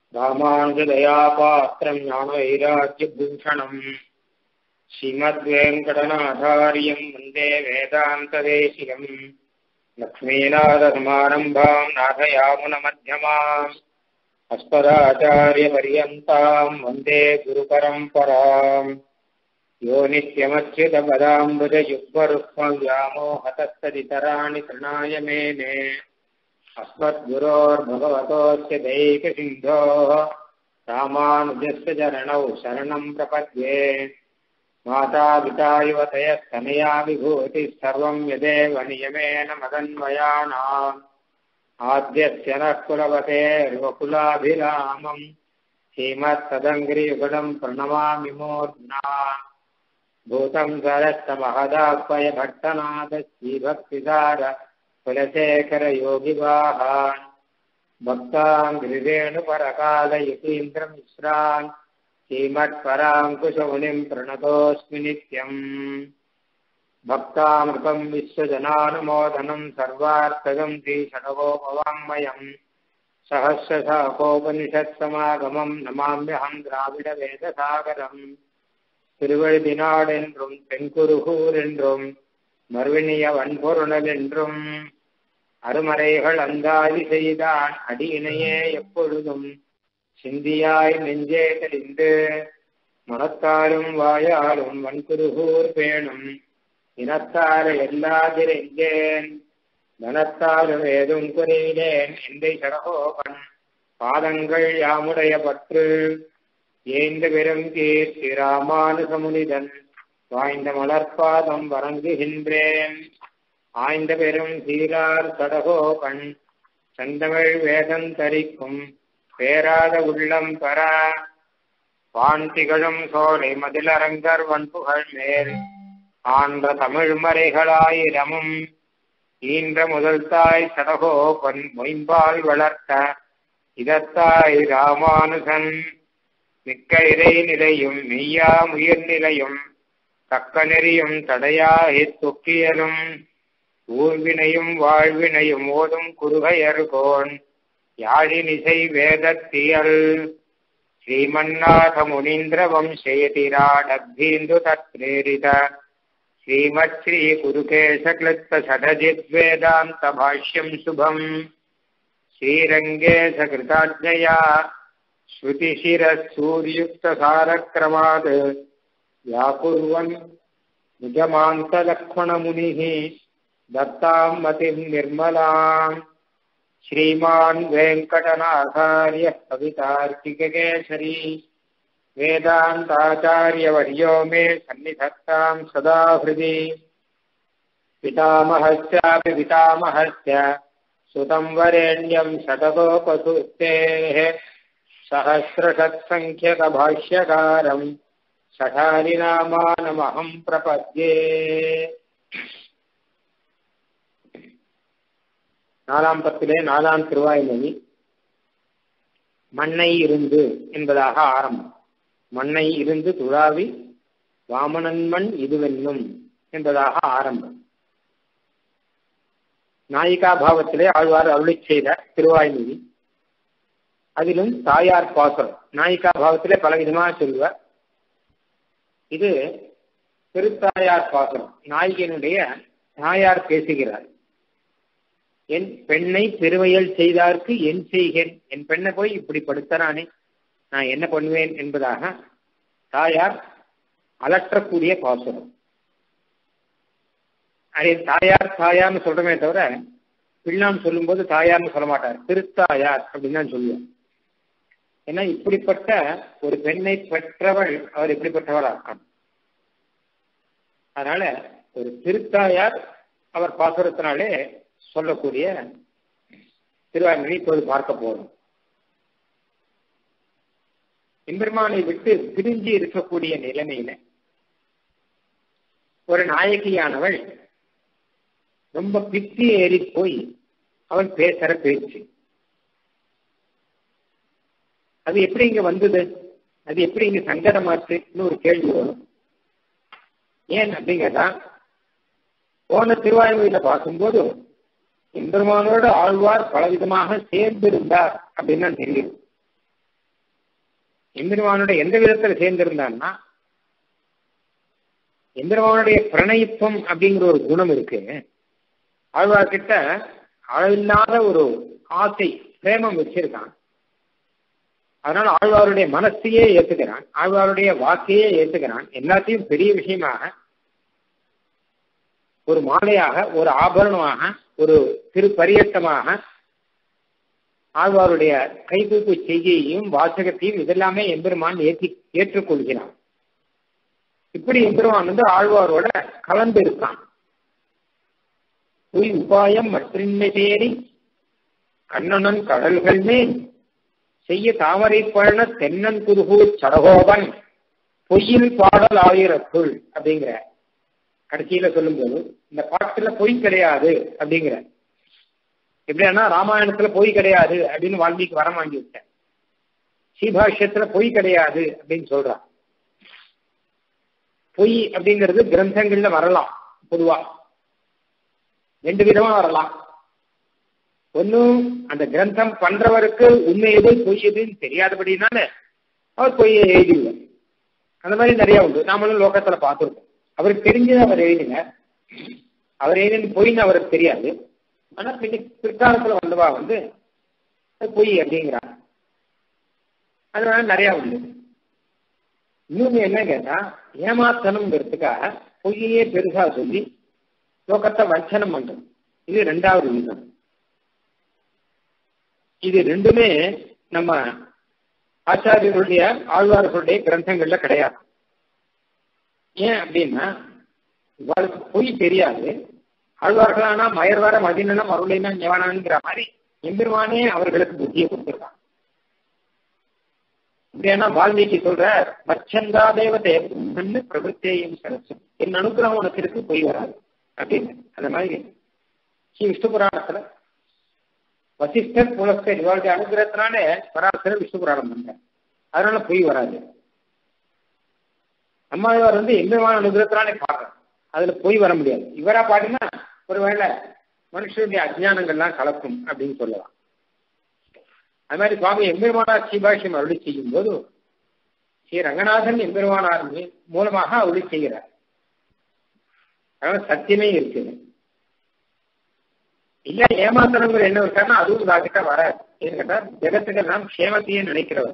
ராமானுஜதயாபாத்திரம் ஞானவைராக்கியபூஷணம் ஸ்ரீமத்வேங்கடநாதாரியம் வந்தே வேதாந்ததேசிகம் லக்ஷ்மீநாதசமாரம்பாம் நாதயாமுனமध्यமாம் अस्मदाचार्यपर्यन्ताम् वन्दे गुरुपरम्पराम् यो नित्यमच्युतपदाम्बुजयुग्मरुक्मव्यामोहतस्तदितराणि तृणाय मेने अस्मद्गुरोर्भगवतोऽस्य दैकसिन्धोः रामानुजस्य चरणौ शरणम् प्रपद्ये मातापिता युवतयस्तनया विभूतिः सर्वम् यदेव नियमेन मदन्वयानाम् आद्यस्य नः कुलवतेर्वकुलाभिरामम् श्रीमत्सदङ्ग्रियुगलम् प्रणमामि मूर्ध्ना भूतम् सरस्य महदाह्वय भट्टनाथ श्रीभक्तिसार कुलशेखरयोगिवाहान् भक्तान् गिरिरेणुपरकालयतीन्द्रमिश्रान् श्रीमत्पराङ्कुशमुनिम् प्रणतोऽस्मि नित्यम् भक्तामृतम् विश्वजनानुमोदनम् सर्वार्थगम् श्रीषडगोपवाङ्मयम् सहस्रशाकोपनिषत्समागमम् नमाम्यहम् द्राविडवेदसागरम् திருவழுதினாடென்றும் தென்குருகூர் என்றும் மறுவினிய வன்பொருணல் என்றும் அருமறைகள் அந்தாதி செய்தான் அடியினையே எப்பொழுதும் சிந்தியாய் நெஞ்சே தெளிந்து மனத்தாலும் வாயாலும் வன்குருகூர் பேணும் இனத்தார எல்லாதிரெஞ்சேன் தனத்தாலும் ஏதும் குறையிலேன் எந்தை சடகோபன் பாதங்கள் யாமுடைய பற்று ஏந்த பெரும் கீர்த்தி ராமானுசமுனிதன் வாய்ந்த மலர்பாதம் வணங்குகின்றேன் ஆய்ந்த பெரும் சீரார் சடகோபன் செந்தமிழ் வேதம் தரிக்கும் பேராத உள்ளம் பெற வான் திகழும் சோலை மதிலரங்கர் வன்புகழ் மேல் ஆன்ற தமிழ் மறைகளாயிரமும் ஈன்ற முதல் தாய் சடகோபன் மொயம்பால் வளர்த்த இதத்தாய் ராமானுசன் மிக்க இறை நிலையும் மெய்யா உயிர் நிலையும் தக்க நெறியும் தடையாகி தொக்கியலும் ஊர்வினையும் வாழ்வினையும் ஓதும் குறுகையர்கோன் யாழினிசை வேதத்தியல் ஸ்ரீமன்னாத முனீந்திர வம்சேதிராடபீந்து தத்ரேரித श्रीमत् श्री गुरुकेशक्लृप्त षडजिद्वेदान्त भाष्यम् शुभम् श्रीरङ्गे सकृताज्ञया श्रुतिशिरः सूर्युक्तसारक्रमात् व्याकुर्वन् निजमान्तलक्ष्मणमुनिः दत्ताम् मतिम् निर्मलाम् श्रीमान् वेङ्कटनाथार्यः कवितार्किककेसरी वेदान्ताचार्यवर्यो मे सन्निधत्ताम् सदा हृदि पितामहस्यापि पितामहस्य सुतम् वरेण्यम् शतकोपसूक्तेः सहस्रषत्सङ्ख्यकभाष्यकारम् शठारिनामानमहम् प्रपद्ये நாலாம் பத்திலே நாலாம் திருவாய்மொழி மண்ணை இருந்து என்பதாக ஆரம்பம் மண்ணை இருந்து துழாவி வாமனன்மண் இதுவென்னும் என்பதாக ஆரம்பம் நாயிகா பாவத்திலே ஆழ்வார் அருளி செய்த திருவாய்மொழி அதிலும் தாயார் பாசம் நாயிகா பாவத்திலே பல விதமாக சொல்லுவார் இது திருத்தாயார் பாசம் நாயிகனுடைய தாயார் பேசுகிறார் என் பெண்ணை பெருமையல் செய்தார்க்கு என் செய்கேன் என் பெண்ணை போய் இப்படி படுத்தறானே நான் என்ன பண்ணுவேன் என்பதாக தாயார் அலற்றக்கூடிய பாசுரம் அதே தாயார் தாயார்னு சொல்றமே தவிர பிள்ளாம் சொல்லும்போது தாயார்னு சொல்ல மாட்டார் திருத்தாயார் அப்படின்னு தான் சொல்லுவார் ஏன்னா இப்படிப்பட்ட ஒரு பெண்ணை பெற்றவள் அவர் எப்படிப்பட்டவளா இருக்கணும் அதனால ஒரு திருத்தாயார் அவர் பாசுரத்தினாலே சொல்லக்கூடிய திருவாய்மொழி இப்போது பார்க்க போறோம் எம்பெருமானை விட்டு பிரிஞ்சு இருக்கக்கூடிய நிலைமையில ஒரு நாயகியானவள் ரொம்ப பித்தி ஏறி போய் அவள் பேசுற பேச்சு அது எப்படி இங்க வந்தது அது எப்படி இங்க சங்கடமாச்சுன்னு ஒரு கேள்வி வரும் ஏன் அப்படிங்கறதா போன திருவாய்மொழியில பார்க்கும்போது எம்பெருமானோட ஆழ்வார் பலவிதமாக சேர்ந்திருந்தார் அப்படின்னு தான் தெரியும் எம்பெருமானுடைய எந்த விதத்துல சேர்ந்திருந்தான்னா எம்பெருமானுடைய பிரணயித்துவம் அப்படிங்கிற ஒரு குணம் இருக்கு ஆழ்வார்கிட்ட அளவில்லாத ஒரு ஆசை பிரேமம் வச்சிருக்கான் அதனால ஆழ்வாருடைய மனசையே ஏத்துக்கிறான் ஆழ்வாருடைய வாக்கையே ஏத்துக்கிறான் எல்லாத்தையும் பெரிய விஷயமாக ஒரு மாலையாக ஒரு ஆபரணமாக ஒரு திருப்பரியட்டமாக ஆழ்வாருடைய கைகூப்பு செய்கையையும் வாசகத்தையும் இதெல்லாமே எம்பெருமான் ஏற்றி ஏற்றுக்கொள்கிறான் இப்படி எம்பெருமான் வந்து ஆழ்வாரோட கலந்து இருக்கான் பொய் உபாயம் மற்றின்மை தேடி கண்ணனன் கடல்கள் மேல் செய்ய தாமரை பழன தென்னன் குருகூர் சடகோபன் பொய்யில் பாடல் ஆயிரத்துள் அப்படிங்கிற கடைசியில சொல்லும்போது இந்த பாட்டுல பொய் கிடையாது அப்படிங்கிற எப்படின்னா ராமாயணத்துல பொய் கிடையாது அப்படின்னு வால்மீகி வரம் வாங்கி விட்டேன் ஸ்ரீபாஷ்யத்துல பொய் கிடையாது அப்படின்னு சொல்றான் பொய் அப்படிங்கிறது கிரந்தங்கள்ல வரலாம் பொதுவா ரெண்டு விதமா வரலாம் ஒன்னும் அந்த கிரந்தம் பண்றவருக்கு உண்மை எது பொய் எதுன்னு தெரியாதபடினால அவர் பொய்யை எழுதிடுவார் அந்த மாதிரி நிறைய உண்டு நாமளும் லோகத்துல பார்த்துருக்கோம் அவருக்கு தெரிஞ்சது அவர் எழுதின அவர் எழுதின பொய்ன்னு அவருக்கு தெரியாது ஆனா பின்ன பிற்காலத்துல வந்தவா வந்து பொய் அப்படிங்கிறாங்க அதனால நிறைய உண்டு இன்னொன்னு என்ன கேட்டா ஏமாத்தணுங்கிறதுக்காக பொய்யே பெருசா சொல்லி லோகத்தை வஞ்சனம் பண்றது இது ரெண்டாவது விதம் இது ரெண்டுமே நம்ம ஆச்சாரியர்களுடைய ஆழ்வார்களுடைய கிரந்தங்கள்ல கிடையாது ஏன் அப்படின்னா இவளுக்கு பொய் தெரியாது ஆழ்வார்களானா மயர்வர மதினா மருளைனா ஞானாங்கிற மாதிரி எம்பெருமானே அவர்களுக்கு புத்தியை கொடுத்துருக்கான் ஏன்னா வால்மீகி சொல்ற மச்சந்தா தேவதே பிரபுத்தேயும் சரசும் என் அனுகிரகம் உனக்கு இருக்கு பொய் வராது அப்படின்னு அந்த மாதிரி ஸ்ரீ விஷ்ணு புராணத்துல வசிஷ்டர் புலஸ்கர் இவருடைய அனுகிரகத்தினால பராசர விஷ்ணு புராணம் பண்றார் அதனால பொய் வராது அம்மாவார் வந்து எம்பெருமான அனுகிரகத்தினாலே பாடுறார் அதுல பொய் வர முடியாது இவரா பாடினா ஒருவேளை மனுஷனுடைய அஜ்ஞானங்கள்லாம் கலக்கும் அப்படின்னு சொல்லலாம் அது மாதிரி சுவாமி எம்பெருமானா ஸ்ரீபாஷ்யம் அருளி செய்யும் போது ஸ்ரீ ரங்கநாதன் எம்பெருமானார் மூலமாக அருளி செய்கிறார் அதனால சத்தியமே இருக்குது இல்ல ஏமாத்தனங்கிற என்ன இருக்காருன்னா அதுவும் உதாகிட்ட வராது ஏன்னு கேட்டா ஜெகத்துக்கு நாம் க்ஷேமத்தையே நினைக்கிறவர்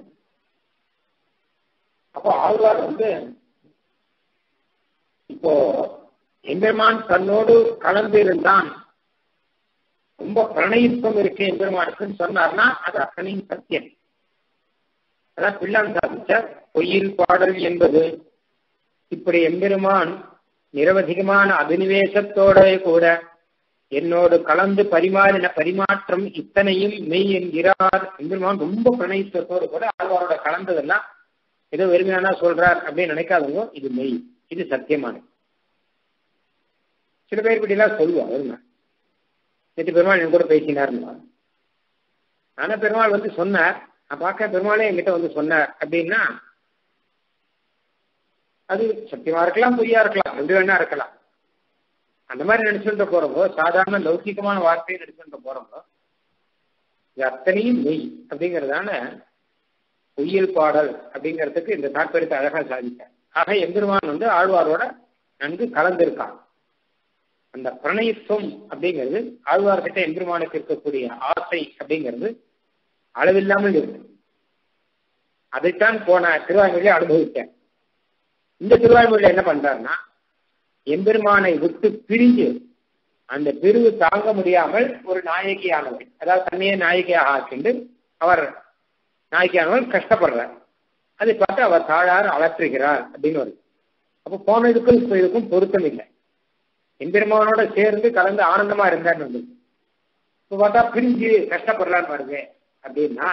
அப்போ ஆழ்வார் வந்து இப்போ எம்பெருமான் தன்னோடு கலந்து இருந்தான் ரொம்ப பிரணயித்துவம் இருக்கு எம்பெருமானுக்குன்னு சொன்னார்னா அது அத்தனையும் சத்தியம் அதான் பிள்ளான் சாதிச்ச பொய்யில் பாடல் என்பது இப்படி எம்பெருமான் நிரவதிகமான அபினிவேசத்தோட கூட என்னோடு கலந்து பரிமாறின பரிமாற்றம் இத்தனையும் மெய் என்கிறார் எம்பெருமான் ரொம்ப பிரணயித்தத்தோடு கூட ஆழ்வாரோட கலந்ததெல்லாம் ஏதோ வெறுமையானா சொல்றார் அப்படின்னு நினைக்காதவங்க இது மெய் இது சத்தியமானது சில பேர் இப்படிலாம் சொல்லுவா வெறுமை நேற்று பெருமாள் என் கூட பேசினார்னா ஆனா பெருமாள் வந்து சொன்னார் நான் பார்க்க பெருமாளே என்கிட்ட வந்து சொன்னார் அப்படின்னா அது சத்தியமா இருக்கலாம் பொய்யா இருக்கலாம் எப்படி வேணா இருக்கலாம் அந்த மாதிரி நினைச்சுட்டு போறப்போ சாதாரண லௌகிகமான வார்த்தையை நினைச்சுட்டு போறப்போ இது அத்தனையும் மெய் அப்படிங்கறதான பொய்யல் பாடல் அப்படிங்கிறதுக்கு இந்த தாற்பயத்தை அழகா சாதித்தார் ஆக எம்பெருமான் வந்து ஆழ்வாரோட நன்கு கலந்திருக்கான் அந்த பிரணயத்துவம் அப்படிங்கிறது ஆழ்வார்கிட்ட எம்பெருமானுக்கு இருக்கக்கூடிய ஆசை அப்படிங்கிறது அளவில்லாமல் இருக்கு அதைத்தான் போன திருவாய்மொழியை அனுபவித்தேன் இந்த திருவாய்மொழியில என்ன பண்றாருன்னா எம்பெருமானை விட்டு பிரிஞ்சு அந்த பிரிவு தாங்க முடியாமல் ஒரு நாயகியானவர் அதாவது தன்னையே நாயகியாக ஆக்கிண்டு அவர் நாயகியானவர் கஷ்டப்படுறார் அதை பார்த்து அவர் தாழார் அலற்றுகிறார் அப்படின்னு வருது அப்போ போன இதுக்கும் இப்போ இதுக்கும் பொருத்தம் இல்லை எம்பெருமானோட சேர்ந்து கலந்து ஆனந்தமா இருந்தான்னு வந்து இப்போ பார்த்தா பிரிஞ்சு கஷ்டப்படலான்னு வருது அப்படின்னா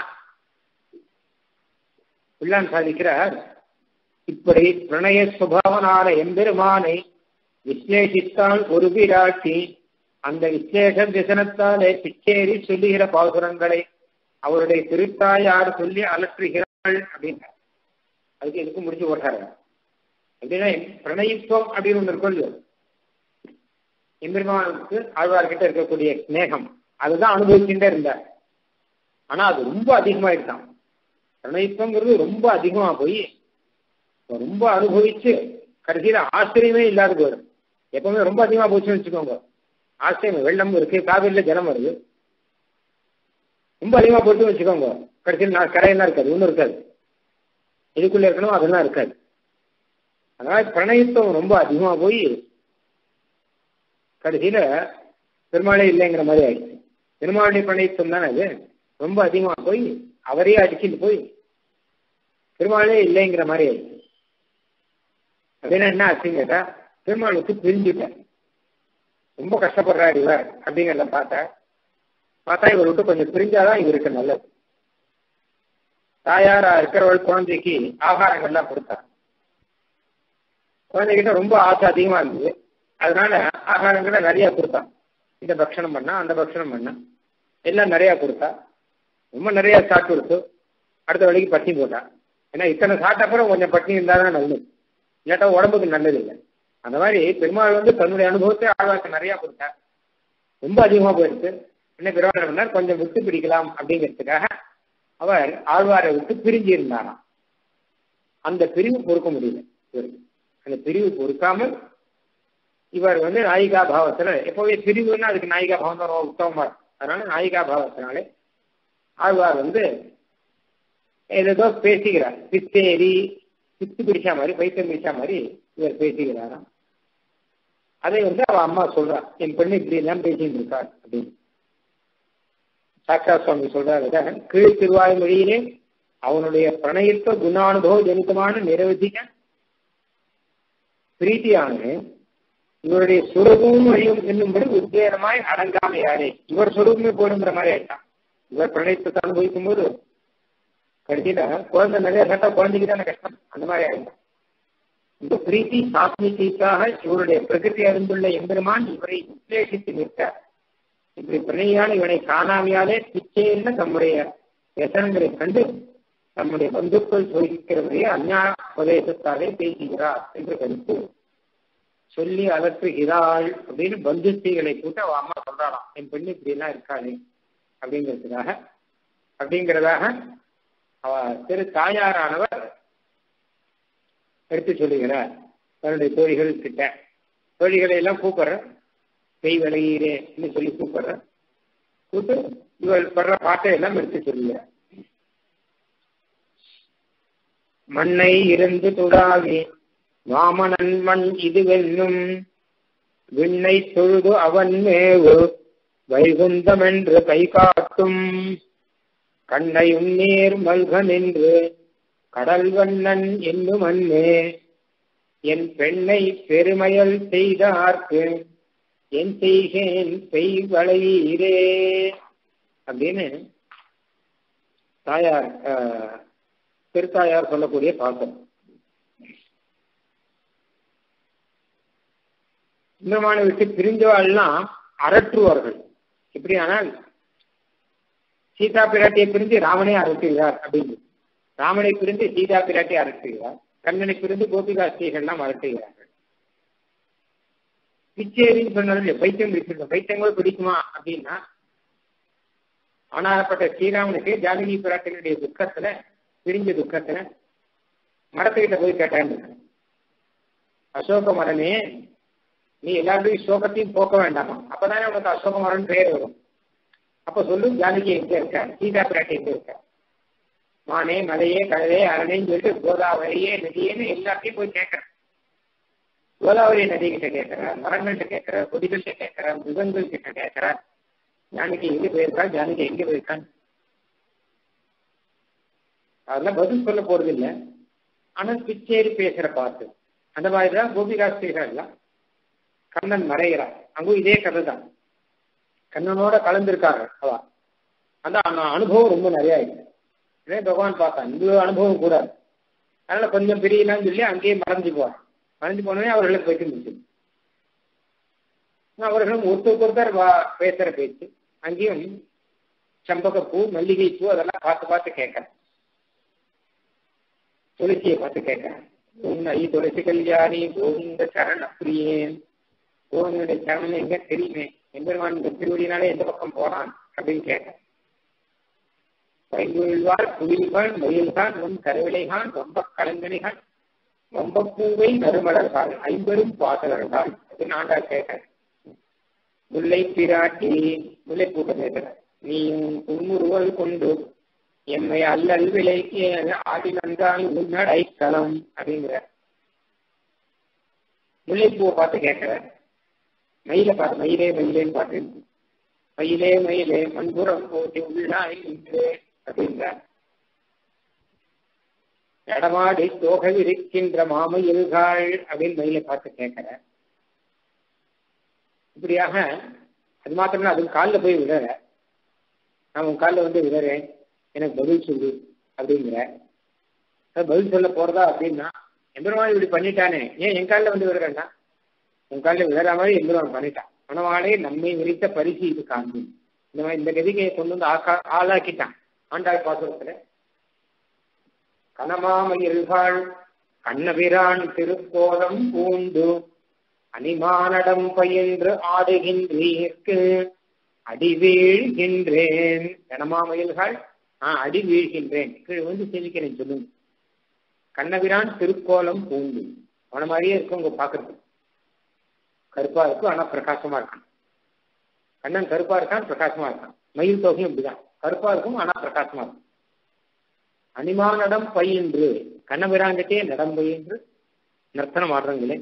பிள்ளான் சாதிக்கிறார் இப்படி பிரணய சுபாவனான எம்பெருமானை விஸ்லேஷித்தால் ஒரு விராட்டி அந்த விசேஷ விசனத்தாலே பிச்சேரி சொல்லுகிற பாசுரங்களை அவருடைய திருத்தாயார் சொல்லி அலற்றுகிறாள் அப்படின்னா அதுக்கு எதுக்கு முடிச்சு போட்டாரு அப்படின்னா பிரணயித்துவம் அப்படின்னு ஒன்று இருக்கும் இல்லையோ எம்பெருமானுக்கு ஆழ்வார்கிட்ட இருக்கக்கூடிய ஸ்நேகம் அதுதான் அனுபவிச்சுட்டே இருந்தார் ஆனா அது ரொம்ப அதிகமாயிட்டான் பிரணயித்தங்கிறது ரொம்ப அதிகமா போய் ரொம்ப அனுபவிச்சு கடைசியில ஆச்சரியமே இல்லாத போயிடும் எப்பவுமே ரொம்ப அதிகமா போச்சுன்னு வச்சுக்கோங்க ஆச்சரியம் வெள்ளம் இருக்கு காவிரியில ஜலம் வருது ரொம்ப அதிகமா போட்டுன்னு வச்சுக்கோங்க கடைசியில் நான் கரையெல்லாம் இருக்காது ஒன்றும் இருக்காது இதுக்குள்ள இருக்கணும் அதெல்லாம் இருக்காது அதனால பிரணயத்துவம் ரொம்ப அதிகமா போய் கடைசியில பெருமாளே இல்லைங்கிற மாதிரி ஆயிடுச்சு பெருமாளுடைய பிரணயத்துவம் தானே அது ரொம்ப அதிகமா போய் அவரே அடிச்சுட்டு போய் பெருமாளே இல்லைங்கிற மாதிரி ஆயிடுச்சு அப்படின்னா என்ன ஆச்சுன்னு கேட்டா பெருமாளுக்கு பிரிஞ்சுட்டேன் ரொம்ப கஷ்டப்படுறாரு இவர் அப்படிங்கிறத பார்த்தா பார்த்தா இவர் விட்டு கொஞ்சம் பிரிஞ்சாதான் இவருக்கு நல்லது தாயாரா இருக்கிறவள் குழந்தைக்கு ஆகாரங்கள்லாம் கொடுத்தா குழந்தைகிட்ட ரொம்ப ஆசை அதிகமா இருந்தது அதனால ஆகாரங்களை நிறைய கொடுத்தான் இந்த பக்ஷணம் பண்ணா அந்த பக்ஷணம் பண்ணா எல்லாம் நிறைய கொடுத்தா ரொம்ப நிறைய சாப்பிட்டு கொடுத்து அடுத்த வழிக்கு பட்டினி போட்டா ஏன்னா இத்தனை சாப்பிட்ட அப்புறம் கொஞ்சம் பட்டினி இருந்தாதான் நல்லது இல்லாட்டா உடம்புக்கு நல்லது இல்லை அந்த மாதிரி பெருமாள் வந்து தன்னுடைய அனுபவத்தை ஆழ்வாருக்கு நிறைய கொடுத்தார் ரொம்ப அதிகமா போயிடுச்சு என்ன பெருமாள் பண்ணார் கொஞ்சம் விட்டு பிடிக்கலாம் அப்படிங்கிறதுக்காக அவர் ஆழ்வாரை விட்டு பிரிஞ்சு இருந்தாராம் அந்த பிரிவு பொறுக்க முடியல இவருக்கு அந்த பிரிவு பொறுக்காமல் இவர் வந்து நாயிகா பாவத்துல எப்பவுமே பிரிவுன்னா அதுக்கு நாயிகா பாவம் தான் ரொம்ப உத்தமமா இருக்கும் அதனால நாயிகா பாவத்தினாலே ஆழ்வார் வந்து ஏதோ பேசுகிறார் பித்தேரி பித்து பிடிச்சா மாதிரி பைத்தியம் பிடிச்சா மாதிரி இவர் பேசுகிறாராம் அதை வந்து அவ அம்மா சொல்றா என் பெண்ணு இப்படி எல்லாம் பேசிட்டு இருக்கார் அப்படின்னு சாக்கா சுவாமி சொல்றாரு கீழ் திருவாய் மொழியிலே அவனுடைய பிரணயத்த குணானுபவ ஜனிதமான நிரவதிக பிரீத்தியானது இவருடைய சுரூபமும் வழியும் என்னும்படி உத்வேகமாய் அடங்காமையாரே இவர் சுரூபமே போடுங்கிற மாதிரி ஆயிட்டான் இவர் பிரணயத்தை அனுபவிக்கும் போது கடைசியில குழந்தை நிறைய சட்டா குழந்தைக்கு தானே கஷ்டம் அந்த மாதிரி ஆயிட்டான் இந்த பிரீத்தி சாத்மிக்காக இவருடைய பிரகிருதி அறிந்துள்ள எம்பெருமான் இவரை உத்வேசித்து நிற்க இப்படி பிணையான இவனை காணாமையாலே பிச்சையில் தம்முடைய व्यसனங்களை கண்டு தம்முடைய பந்துக்கள் சோதிக்கிறவரையே அஞ்ஞான உபதேசத்தாலே பேசுகிறார் என்று கருத்து சொல்லி அலற்றுகிறாள் அப்படின்னு பந்துஸ்திகளை கூட்ட அவ அம்மா சொல்றாளாம் என் பெண்ணு இப்படி எல்லாம் இருக்காளே அப்படிங்கிறதுக்காக அப்படிங்கிறதாக அவ திரு தாயாரானவர் எடுத்து சொல்லுகிறார் தன்னுடைய தோழிகள் கிட்ட தோழிகளை எல்லாம் கூப்பிடுற பெய் விலகிறேன்னு சொல்லி கூப்பிடுற கூப்பிட்டு இவள் படுற பாட்டை எல்லாம் எடுத்து சொல்லுகிறார் மண்ணை இருந்து துடாவி வாமனன் மண் இதுவென்னும் விண்ணை தொழுது அவன் மேவு வைகுந்தமென்று கை காட்டும் கண்ணையும் நீர் மல்க நின்று கடல் வண்ணன் என்னும் அன்னே என் பெண்ணை பெருமையல் செய்தார்க்கு என் செய்கேன் பெய் வளையீரே அப்படின்னு தாயார் திருத்தாயார் சொல்லக்கூடிய பாசம் சுந்தரமான விட்டு பிரிஞ்சவாள்லாம் அரற்றுவார்கள் எப்படியானால் சீதா பிராட்டியை பிரிந்து ராமனே அரட்டுகிறார் அப்படின்னு ராமனை பிரிந்து சீதா பிராட்டி அரட்டுகிறார் கண்ணனை பிரிந்து கோபிகா ஸ்ரீகள்லாம் அரட்டுகிறார்கள் பிச்சேரின்னு சொன்னாலும் பைத்தியம் பிடிச்சிருக்கோம் பைத்தியம் கூட பிடிக்குமா அப்படின்னா ஆனாரப்பட்ட ஸ்ரீராமனுக்கு ஜானகி பிராட்டினுடைய துக்கத்துல பிரிஞ்ச துக்கத்துல மரத்துக்கிட்ட போய் கேட்டான்னு அசோக மரமே நீ எல்லாருடைய சோகத்தையும் போக்க வேண்டாமா அப்பதானே உனக்கு அசோக மரம் பெயர் வரும் அப்ப சொல்லு ஜானகி எங்க இருக்க சீதா பிராட்டி எங்க இருக்க மானே மலையே கடலே அரணேன்னு சொல்லிட்டு கோதாவரியே நதியேன்னு எல்லாத்தையும் போய் கேட்கறேன் கோதாவரி நதி கிட்ட கேட்கிற மரங்கள்கிட்ட கேட்கிற கொடிகள்கிட்ட கேட்கிற மிருகங்கள் கிட்ட கேட்கிற ஜானகி எங்க போயிருக்கா ஜானகி எங்க போயிருக்கான்னு அதெல்லாம் பதில் சொல்ல போறது இல்லை ஆனா பிச்சேரி பேசுற பாட்டு அந்த மாதிரிதான் கோபிகா ஸ்ரீகள்லாம் கண்ணன் மறைகிறார் அங்கும் இதே கதை தான் கண்ணனோட கலந்துருக்காங்க அவா அந்த அனுபவம் ரொம்ப நிறைய ஆயிடுச்சு இதே பகவான் பார்த்தான் இந்த அனுபவம் கூடாது அதனால கொஞ்சம் பிரியலாம்னு சொல்லி அங்கேயே மறைஞ்சு போவார் மறைஞ்சு போனோடனே அவர்களுக்கு வைக்க முடிச்சு அவர்களும் ஒருத்தருக்கு ஒருத்தர் பேசுற பேச்சு அங்கேயும் சம்பகப்பூ மல்லிகை பூ அதெல்லாம் பார்த்து பார்த்து கேட்கறேன் துளசியை பார்த்து கேட்கறேன் உன்னை துளசி கல்யாணி கோவிந்த சரண பிரியேன் கோவிந்தனுடைய சரணம் எங்க தெரியுமே எம்பெருமான் இந்த திருவடினாலே எந்த பக்கம் போறான் அப்படின்னு கேட்டேன் பைங்குழ்வார் குடில்கள் மயில்கான் உன் கருவிலைகான் ரொம்ப கலங்கனிகான் ரொம்ப பூவை நறுமலர்கள் ஐம்பெரும் பாசலர்கள் அப்படின்னு ஆண்டாள் கேட்கிறேன் முல்லை பிராட்டி முல்லை பூட்ட கேட்கிறேன் நீயும் புன்முறுவல் கொண்டு எம்மை அல்லல் விலைக்கு ஆடி நன்றால் உன்னடைக்கலம் அப்படிங்கிற முல்லைப்பூவை பார்த்து கேட்கிறேன் மயிலை பார்த்து மயிலே மயிலேன்னு பார்த்து மயிலே மயிலே மண்புறம் போட்டி உள்ளாய் நின்று அப்படிங்கிற நடமாடி தோகை இருக்கின்ற மாமயில்காள் அப்படின்னு மயிலை பார்த்து கேட்கிறேன் இப்படியாக அது மாத்திரம் அது காலில் போய் விடுற நான் உன் காலில் வந்து விடுறேன் எனக்கு பதில் சொல்லு அப்படிங்கிற பதில் சொல்ல போறதா அப்படின்னா எம்பெருமான் இப்படி பண்ணிட்டானே ஏன் என் காலில் வந்து விடுறேன்னா உன் காலில் விழுற மாதிரி எம்பெருமான் பண்ணிட்டான் மனவாளே நம்மை விரித்த பரிசு இது காண்பு இந்த மாதிரி இந்த கதிகையை கொண்டு வந்து ஆக்கா ஆளாக்கிட்டான் ஆண்டாள் பாசுரத்துல கனமாமயில்காள் கண்ணபிரான் திருக்கோலம் பூண்டு அனிமானடம் பயின்று ஆடுகின்றீர்க்கு அடி வீழ்கின்றேன் கனமாமயில்கள் ஆஹ் அடி வீழ்கின்றேன் கீழ் வந்து சேவிக்கிறேன் சொல்லுங்க கண்ணபிரான் திருக்கோலம் பூண்டு அவன மாதிரியே இருக்கும் உங்க பாக்குறது கருப்பா இருக்கும் ஆனா பிரகாசமா இருக்கான் கண்ணன் கருப்பா இருக்கான் பிரகாசமா இருக்கான் மயில் தொகையும் இப்படிதான் கருப்பா இருக்கும் ஆனா பிரகாசமா இருக்கும் அனிமானடம் பயின்று கண்ணபிரான்கிட்டே நடம் பயின்று நர்த்தனம் ஆடுறங்களே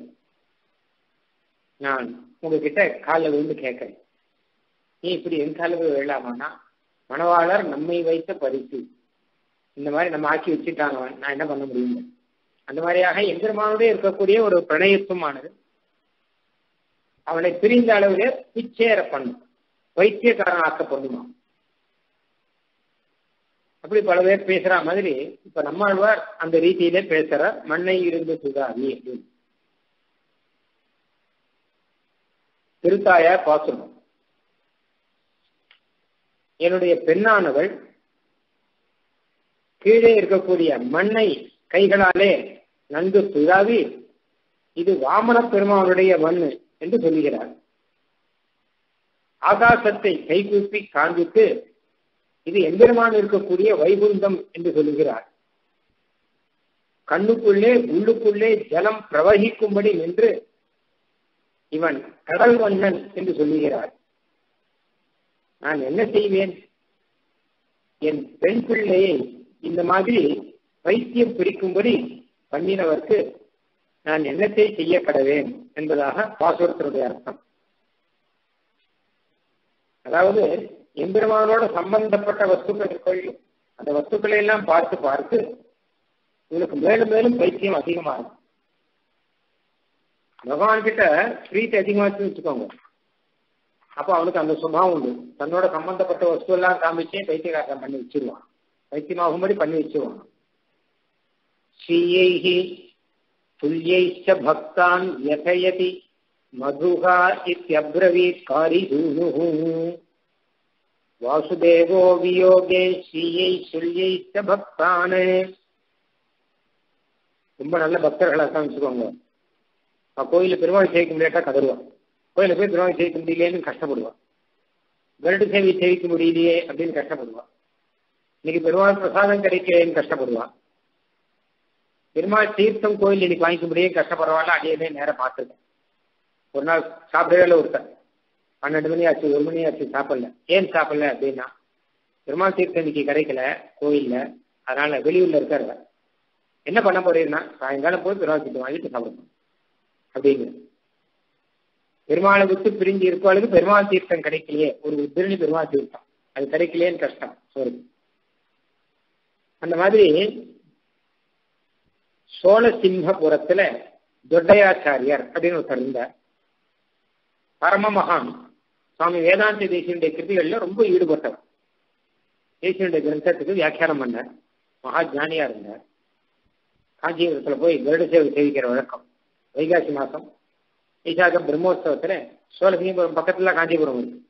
நான் உங்ககிட்ட காலில் விழுந்து கேட்கிறேன் நீ இப்படி என் காலில் போய் விழலாமான்னா மணவாளர் நம்மை வைத்த பரிசு இந்த மாதிரி நம்ம ஆக்கி வச்சுட்டாங்க நான் என்ன பண்ண முடியும் அந்த மாதிரியாக எந்திரமானதே இருக்கக்கூடிய ஒரு பிரணயத்துவமானது அவனை பிரிந்த அளவிலே பிச்சேர பண்ணும் வைத்தியக்காரன் ஆக்க பண்ணுமா அப்படி பல பேர் பேசுற மாதிரி இப்ப நம்மாழ்வார் அந்த ரீதியில பேசுற மண்ணை இருந்து சுதாரி அப்படின்னு திருத்தாயார் பாசுரம் என்னுடைய பெண்ணானவள் கீழே இருக்கக்கூடிய மண்ணை கைகளாலே நன்கு துழாவி இது வாமன பெருமானுடைய மண் என்று சொல்லுகிறார் ஆகாசத்தை கைகூப்பி காண்பித்து இது எம்பெருமான் இருக்கக்கூடிய வைகுந்தம் என்று சொல்லுகிறார் கண்ணுக்குள்ளே உள்ளுக்குள்ளே ஜலம் பிரவகிக்கும்படி நின்று இவன் கடல் வண்ணன் என்று சொல்லுகிறார் நான் என்ன செய்வேன் என் பெண் பிள்ளையை இந்த மாதிரி வைத்தியம் பிரிக்கும்படி பண்ணினவர்க்கு நான் என்னத்தை செய்ய கடவேன் என்பதாக பாசுரத்தினுடைய அர்த்தம் அதாவது எம்பெருமானோட சம்பந்தப்பட்ட வஸ்துக்கள் கொள்ளும் அந்த வஸ்துக்களை எல்லாம் பார்த்து பார்த்து இவனுக்கு மேலும் மேலும் பைத்தியம் அதிகமாகும் பகவான் கிட்ட பிரீத்தி அதிகமாச்சு வச்சுக்கோங்க அப்போ அவனுக்கு அந்த சுபாவம் உண்டு தன்னோட சம்பந்தப்பட்ட வஸ்து எல்லாம் காமிச்சே பைத்தியகாரம் பண்ணி வச்சிருவான் பைத்தியமாகும்படி பண்ணி வச்சிருவான் ஸ்ரீயைஹி துல்யைச்ச பக்தான் யதயதி மதுகா இத்தியப்ரவீத் காரிதூனுஹு வாசுதேவோ வியோகே ஸ்ரீயை சுல்யைச்ச பக்தானே ரொம்ப நல்ல பக்தர்களா தான் வச்சுக்கோங்க கோயில பெருமாள் சேவிக்க முடியாட்டா கதறுவான் கோயில போய் பெருமாள் சேவிக்க முடியலையேன்னு கஷ்டப்படுவான் கருடு சேவை சேவிக்க முடியலையே அப்படின்னு கஷ்டப்படுவான் இன்னைக்கு பெருமாள் பிரசாதம் கிடைக்கலன்னு கஷ்டப்படுவான் பெருமாள் தீர்த்தம் கோயில் இன்னைக்கு வாங்கிக்க முடியும் கஷ்டப்படுறவாள் அடியே நேரம் பார்த்துருக்கேன் ஒரு நாள் சாப்பிடவே இல்லை ஒருத்தன் பன்னெண்டு மணி ஆச்சு ஒரு மணி ஆச்சு சாப்பிடல ஏன் சாப்பிடல அப்படின்னா பெருமாள் தீர்த்தம் இன்னைக்கு கிடைக்கல கோயில்ல அதனால வெளியூர்ல இருக்காரு என்ன பண்ண போறீங்கன்னா சாயங்காலம் போய் பெருமாள் தீர்த்தம் வாங்கிட்டு சாப்பிடணும் அப்படிங்கிற பெருமாளை விட்டு பிரிஞ்சு இருப்பாளுக்கு பெருமாள் தீர்த்தம் கிடைக்கலையே ஒரு உத்திரணி பெருமாள் தீர்த்தம் அது கிடைக்கலையேன்னு கஷ்டம் சோறு அந்த மாதிரி சோழசிம்மபுரத்துல தொட்டையாச்சாரியார் அப்படின்னு ஒருத்தர் இருந்தார் பரம மகான் சுவாமி வேதாந்த தேசியனுடைய கிருதிகள்ல ரொம்ப ஈடுபட்டவர் தேசியனுடைய கிரந்தத்துக்கு வியாக்கியானம் பண்ணார் மகா ஜானியா இருந்தார் காஞ்சிபுரத்துல போய் கருட சேவை சேவிக்கிற வழக்கம் வைகாசி மாசம் வைசாகம் பிரம்மோத்சவத்துல சோழசிங்கபுரம் பக்கத்துல காஞ்சிபுரம் இருக்கு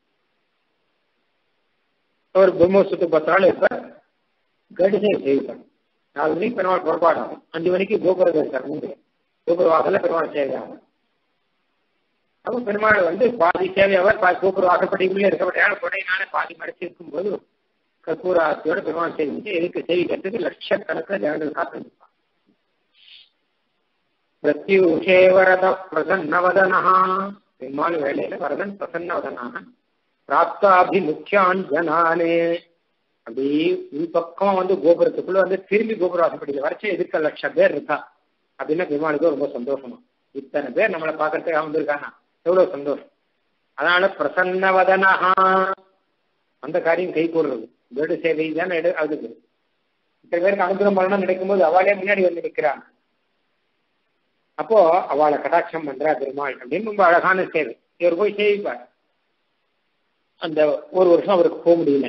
அவர் பிரம்மோத்சவத்துக்கு பத்து நாள் இருப்பார் கருட சேவை சேவிப்பார் நாலு மணிக்கு பெருமாள் புறப்பாடு ஆகும் அஞ்சு மணிக்கு கோபுர தரிசனம் உண்டு கோபுர வாசல்ல பெருமாள் சேவை ஆகும் அப்போ பெருமாள் வந்து பாதி சேவை அவர் பாதி கோபுர வாசப்படிக்குள்ளே இருக்கப்பட்ட கொடையினால பாதி மறைச்சு இருக்கும்போது கற்பூராத்தியோட பெருமாள் சேவிச்சு எதுக்கு சேவிக்கிறதுக்கு லட்சக்கணக்கில் ஜனங்கள் காத்திருப்பான் பிரத்யூஷே வரத பிரசன்னவதனா பெருமாள் வேலையில வரதன் பிரசன்னவதனாக பிராப்தாபிமுக்கியான் ஜனானே அப்படி உள்பக்கம் வந்து கோபுரத்துக்குள்ள வந்து திரும்பி கோபுர வாசப்படியில் வரைச்ச எதிர்க்க லட்சம் பேர் இருக்கா அப்படின்னா பெருமாளுக்கு ரொம்ப சந்தோஷமா இத்தனை பேர் நம்மளை பார்க்கறதுக்காக வந்திருக்காங்க எவ்வளவு சந்தோஷம் அதனால பிரசன்னவதனஹா அந்த காரியம் கை கூடுறது வீடு சேவை தானே எடு அதுக்கு இத்தனை பேருக்கு அனுகிரகம் பண்ணணும் நினைக்கும்போது அவளே முன்னாடி வந்து நிற்கிறாங்க அப்போ அவளை கடாட்சம் பண்றா பெருமாள் அப்படின்னு ரொம்ப அழகான சேவை இவர் போய் சேவிப்பார் அந்த ஒரு வருஷம் அவருக்கு போக முடியல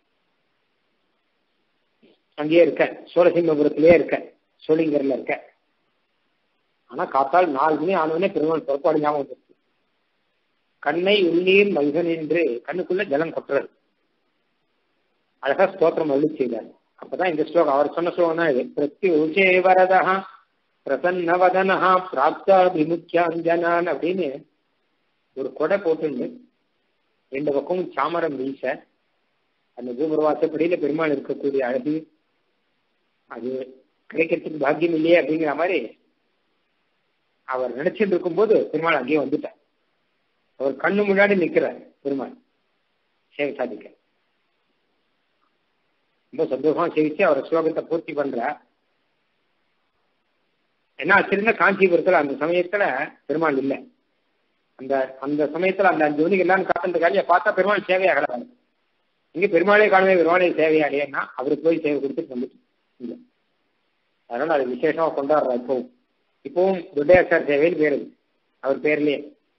அங்கேயே இருக்க சோழசிம்மபுரத்திலேயே இருக்க சோழிங்கர்ல இருக்க ஆனா காத்தால் நாலு மணி ஆனவனே பெருமாள் புறப்பாடு ஞாபகம் வந்துருச்சு கண்ணை உள்ளீர் மல்க நின்று கண்ணுக்குள்ள ஜலம் கொட்டுறது அழகா ஸ்தோத்திரம் அருளி செய்தார் அப்பதான் இந்த ஸ்லோகம் அவர் சொன்ன ஸ்லோகம் தான் இது பிரத்யூஷே வரதா பிரசன்னவதனஹா பிராப்தாபிமுக்கியாஞ்சனான் அப்படின்னு ஒரு கொடை போட்டுண்டு ரெண்டு பக்கமும் சாமரம் வீச அந்த கோபுரவாசப்படியில பெருமாள் இருக்கக்கூடிய அழகு அது கிடைக்கிறதுக்கு பாக்கியம் இல்லையே அப்படிங்கிற மாதிரி அவர் நினைச்சிட்டு இருக்கும்போது பெருமாள் அங்கேயே வந்துட்டார் அவர் கண்ணு முன்னாடி நிக்கிறார் பெருமாள் சேவை சாதிக்க ரொம்ப சந்தோஷமா சேவிச்சு அவர் ஸ்லோகத்தை பூர்த்தி பண்ற என்ன ஆச்சுன்னா காஞ்சிபுரத்துல அந்த சமயத்துல பெருமாள் இல்லை அந்த அந்த சமயத்துல அந்த அஞ்சு மணிக்கு எல்லாம் காத்துட்டு காலியை பார்த்தா பெருமாள் சேவையாகிறாரு இங்க பெருமாளே காணுமே பெருமாளே சேவையாடியேன்னா அவருக்கு போய் சேவை கொடுத்துட்டு வந்துட்டு இங்க அதனால அது விசேஷமா கொண்டாடுறா இப்பவும் இப்பவும் துட்டையாச்சார் சேவைன்னு பேரு அவர் பேர்லயே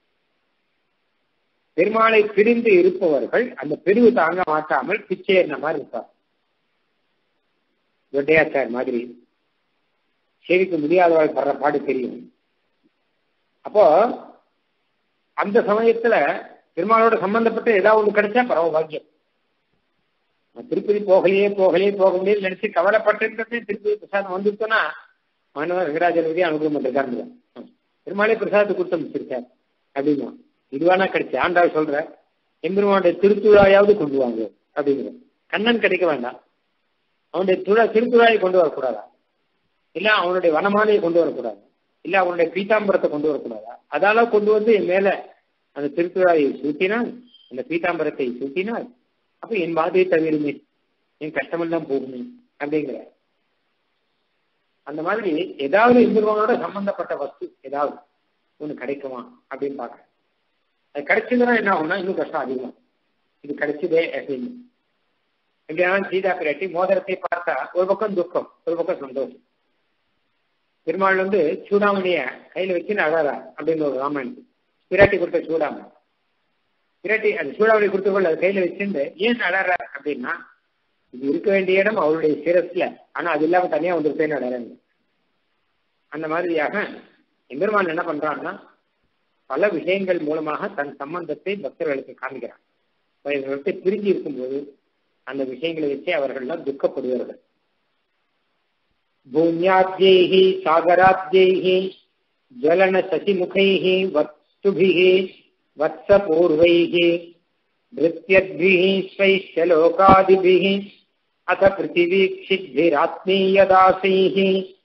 பெருமாளை பிரிந்து இருப்பவர்கள் அந்த பிரிவு தாங்க மாட்டாமல் பிச்சை என்ன மாதிரி இருப்பார் துட்டையாச்சார் மாதிரி சேவிக்க முடியாதவர்கள் படுற பாடு தெரியும் அப்போ அந்த சமயத்துல பெருமாளோட சம்பந்தப்பட்ட ஏதாவது ஒண்ணு கிடைச்சா பரவ பாக்கியம் திருப்பதி போகலையே போகலையே போக முடியாது நினைச்சு கவலைப்பட்டு திருப்பதி பிரசாதம் வந்துட்டோம்னா மாணவர் வெங்கடாஜலபதி அனுகிரகம் பண்ணிருக்காரு பெருமாளே பிரசாதத்தை கொடுத்து அமைச்சிருக்கார் அப்படின்னா இதுவானா கிடைச்சு ஆண்டாள் சொல்ற எம்பெருமானுடைய திருத்துழாயாவது கொண்டு வாங்க அப்படிங்கிற கண்ணன் கிடைக்க வேண்டாம் அவனுடைய துழா திருத்துழாயை கொண்டு வரக்கூடாதா இல்ல அவனுடைய வனமாலையை கொண்டு வரக்கூடாது இல்ல அவனுடைய பீதாம்பரத்தை கொண்டு வரக்கூடாதா அதால கொண்டு வந்து என் மேல அந்த திருத்துழாயை சூட்டினால் அந்த பீதாம்பரத்தை சூட்டினால் அப்ப என் பாதையை தவிருமே என் கஷ்டமெல்லாம் போகுமே அப்படிங்கிற அந்த மாதிரி ஏதாவது இந்துருவனோட சம்பந்தப்பட்ட வஸ்து ஏதாவது ஒண்ணு கிடைக்குமா அப்படின்னு பாக்குறேன் அது கிடைச்சதுன்னா என்ன ஆகும்னா இன்னும் கஷ்டம் அதிகம் இது கிடைச்சதே அப்படின்னு எப்படியான சீதா பிராட்டி மோதிரத்தை பார்த்தா ஒரு பக்கம் துக்கம் ஒரு பக்கம் சந்தோஷம் பெருமாள் வந்து சூடாமணிய கையில வச்சு அழகா அப்படின்னு ஒரு ராமாயணம் பிராட்டி கொடுத்த சூடாமணி பிராட்டி அந்த சூடாமணி கொடுத்தவர்கள் அது கையில வச்சுட்டு ஏன் அழற அப்படின்னா இது இருக்க வேண்டிய இடம் அவருடைய சிரஸ்ல ஆனா அது இல்லாம தனியா வந்துருப்பேன்னு அழறாங்க அந்த மாதிரியாக எம்பெருமான் என்ன பண்றான்னா பல விஷயங்கள் மூலமாக தன் சம்பந்தத்தை பக்தர்களுக்கு காமிக்கிறான் இவர்களை பிரிஞ்சு இருக்கும்போது அந்த விஷயங்களை வச்சு அவர்கள்லாம் துக்கப்படுவார்கள் भूम्याद्यैः सागराद्यैः ज्वलनशशिमुखैः वत्सुभिः वत्सपूर्वैः भृत्यद्भिः स्वैश्च लोकादिभिः अथ पृथिवीक्षिद्भिरात्मीयदासैः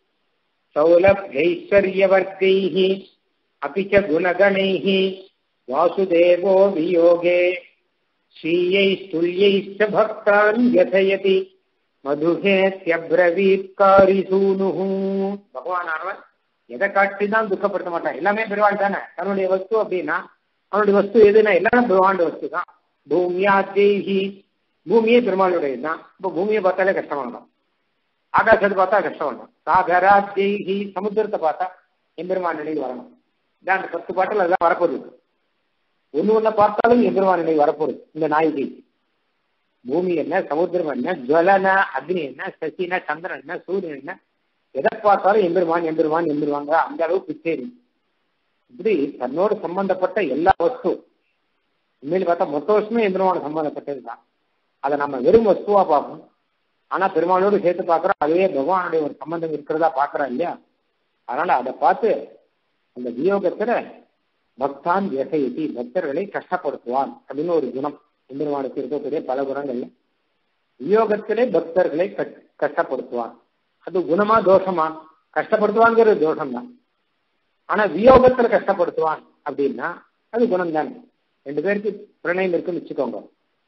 सौलभ्यैश्वर्यवर्गैः अपि च गुणगणैः वासुदेवो वियोगे स्वीयैस्तुल्यैश्च भक्तान् व्यथयति மதுகேத்யப்ரவீத்காரி சூனுஹு பகவானவன் எதை காட்டி தான் துக்கப்படுத்த மாட்டான் எல்லாமே பெருவாள் தானே தன்னுடைய வஸ்து அப்படின்னா அவனுடைய வஸ்து எதுனா எல்லாரும் பெருவாண்ட வஸ்து தான் பூமியா தேகி பூமியே பெருமாளுடையது தான் இப்போ பூமியை பார்த்தாலே கஷ்டம் வேண்டாம் ஆகாசத்தை பார்த்தா கஷ்டம் வேண்டாம் சாகரா தேகி சமுத்திரத்தை பார்த்தா எம்பெருமான் நினைவு வரணும் இதான் அந்த பத்து பாட்டில் அதெல்லாம் வரப்போகுது ஒன்று ஒன்றை பார்த்தாலும் எம்பெருமான் நினைவு வரப்போகுது இந்த நாயகி பூமி என்ன சமுத்திரம் என்ன ஜுவலன அக்னி என்ன சசினா சந்திரன் என்ன சூரியன் என்ன எதை பார்த்தாலும் எம்பெருமான் எம்பெருமான் எம்பெருவாங்க அந்த அளவுக்கு பிச்சேரி இப்படி தன்னோடு சம்பந்தப்பட்ட எல்லா வஸ்து உண்மையில பார்த்தா மொத்த வருஷமே எம்பெருமான சம்பந்தப்பட்டது தான் அதை நம்ம வெறும் வஸ்துவா பார்ப்போம் ஆனா பெருமானோடு சேர்த்து பார்க்குறோம் அதுவே பகவானுடைய ஒரு சம்பந்தம் இருக்கிறதா பார்க்குறோம் இல்லையா அதனால அதை பார்த்து அந்த வியோகத்துல பக்தான் வியசையத்தி பக்தர்களை கஷ்டப்படுத்துவான் அப்படின்னு ஒரு குணம் எம்பெருமானுக்கு இருக்கக்கூடிய பல குணங்கள்ல வியோகத்திலே பக்தர்களை கஷ்டப்படுத்துவான் அது குணமா தோஷமா கஷ்டப்படுத்துவாங்கிறது தோஷம் தான் ஆனா வியோகத்துல கஷ்டப்படுத்துவான் அப்படின்னா அது குணம் தானே ரெண்டு பேருக்கு பிரணயம் இருக்குன்னு வச்சுக்கோங்க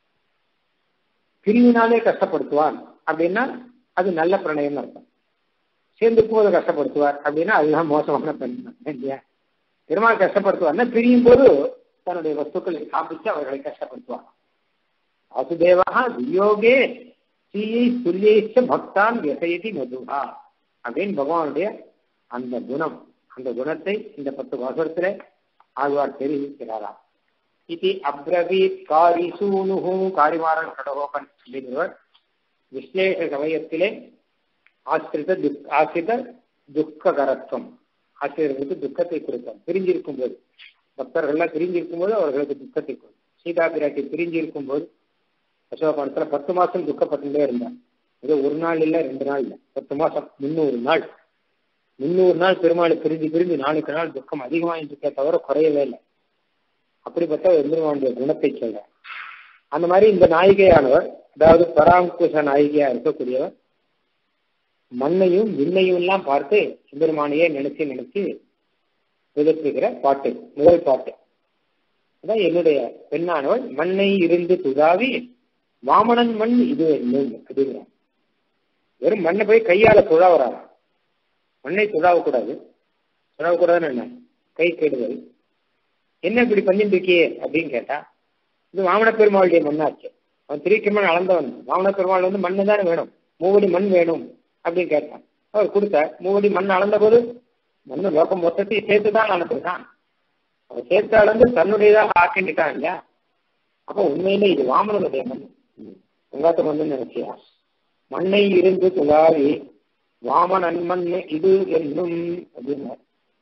பிரிவினாலே கஷ்டப்படுத்துவான் அப்படின்னா அது நல்ல பிரணயம் அர்த்தம் சேர்ந்து போது கஷ்டப்படுத்துவார் அப்படின்னா அதுதான் மோசமான பெண் இல்லையா பெருமாள் கஷ்டப்படுத்துவார்னா பிரியும் போது தன்னுடைய வஸ்துக்களை காப்பிச்சு அவர்களை கஷ்டப்படுத்துவார் வாசுதேவா வியோகே ஸ்ரீயை துல்லியேச்ச பக்தான் விசயதி மதுகா அப்படின்னு பகவானுடைய அந்த குணம் அந்த குணத்தை இந்த பத்து வாசகத்துல ஆழ்வார் தெரிவிக்கிறாரா இது அப்ரவீத் காரி சூனுகு காரிமாறன் கடகோபன் அப்படிங்கிறவர் விஸ்லேஷ சமயத்திலே ஆசிரித துக் ஆசிரித துக்ககரத்துவம் ஆசிரியர்களுக்கு துக்கத்தை கொடுத்தார் பிரிஞ்சிருக்கும் போது பக்தர்கள்லாம் பிரிஞ்சிருக்கும் போது அவர்களுக்கு துக்கத்தை கொடுத்தார் சீதா பிராட்டி பிரிஞ்சிருக்கும் போது அசோகவனத்துல பத்து மாசம் துக்கப்பட்டுட்டே இருந்தார் ஏதோ ஒரு நாள் இல்ல ரெண்டு நாள் இல்ல பத்து மாசம் முன்னூறு நாள் முன்னூறு நாள் பெருமாள் பிரிஞ்சு பிரிஞ்சு நாளுக்கு நாள் துக்கம் அதிகமாயிருக்கே தவிர குறையவே இல்லை அப்படிப்பட்ட எம்பெருமானுடைய குணத்தை சொல்ற அந்த மாதிரி இந்த நாயிகையானவர் அதாவது பராங்குஷ நாயிகையா இருக்கக்கூடியவர் மண்ணையும் விண்ணையும் எல்லாம் பார்த்து எம்பெருமானையே நினைச்சு நினைச்சு விதப்புகிற பாட்டு முதல் பாட்டு அதான் என்னுடைய பெண்ணானவள் மண்ணை இருந்து துதாவி வாமனன் மண் இது என்னும் அப்படிங்கிறான் வெறும் மண்ணை போய் கையால துழாவறாராம் மண்ணை துழாவக்கூடாது துழாவக்கூடாதுன்னு என்ன கை கெடுதல் என்ன இப்படி பண்ணிட்டு இருக்கியே அப்படின்னு கேட்டா இது வாமன பெருமாளுடைய மண்ணாச்சு அவன் திரிக்கமன் அளந்தவன் வாமன பெருமாள் வந்து மண்ணு தானே வேணும் மூவடி மண் வேணும் அப்படின்னு கேட்டான் அவர் கொடுத்தார் மூவடி மண் அளந்த போது மண்ணு லோகம் மொத்தத்தையும் சேர்த்து தான் அளந்துருக்கான் அவன் சேர்த்து அளந்து தன்னுடையதாக ஆக்கிட்டான் இல்லையா அப்போ உண்மையிலே இது வாமனுடைய மண் உங்காத்த மண்ணு நினைச்சியா மண்ணை இருந்து துளாவி வாமன் அன்மண் இது என்னும் அப்படின்னு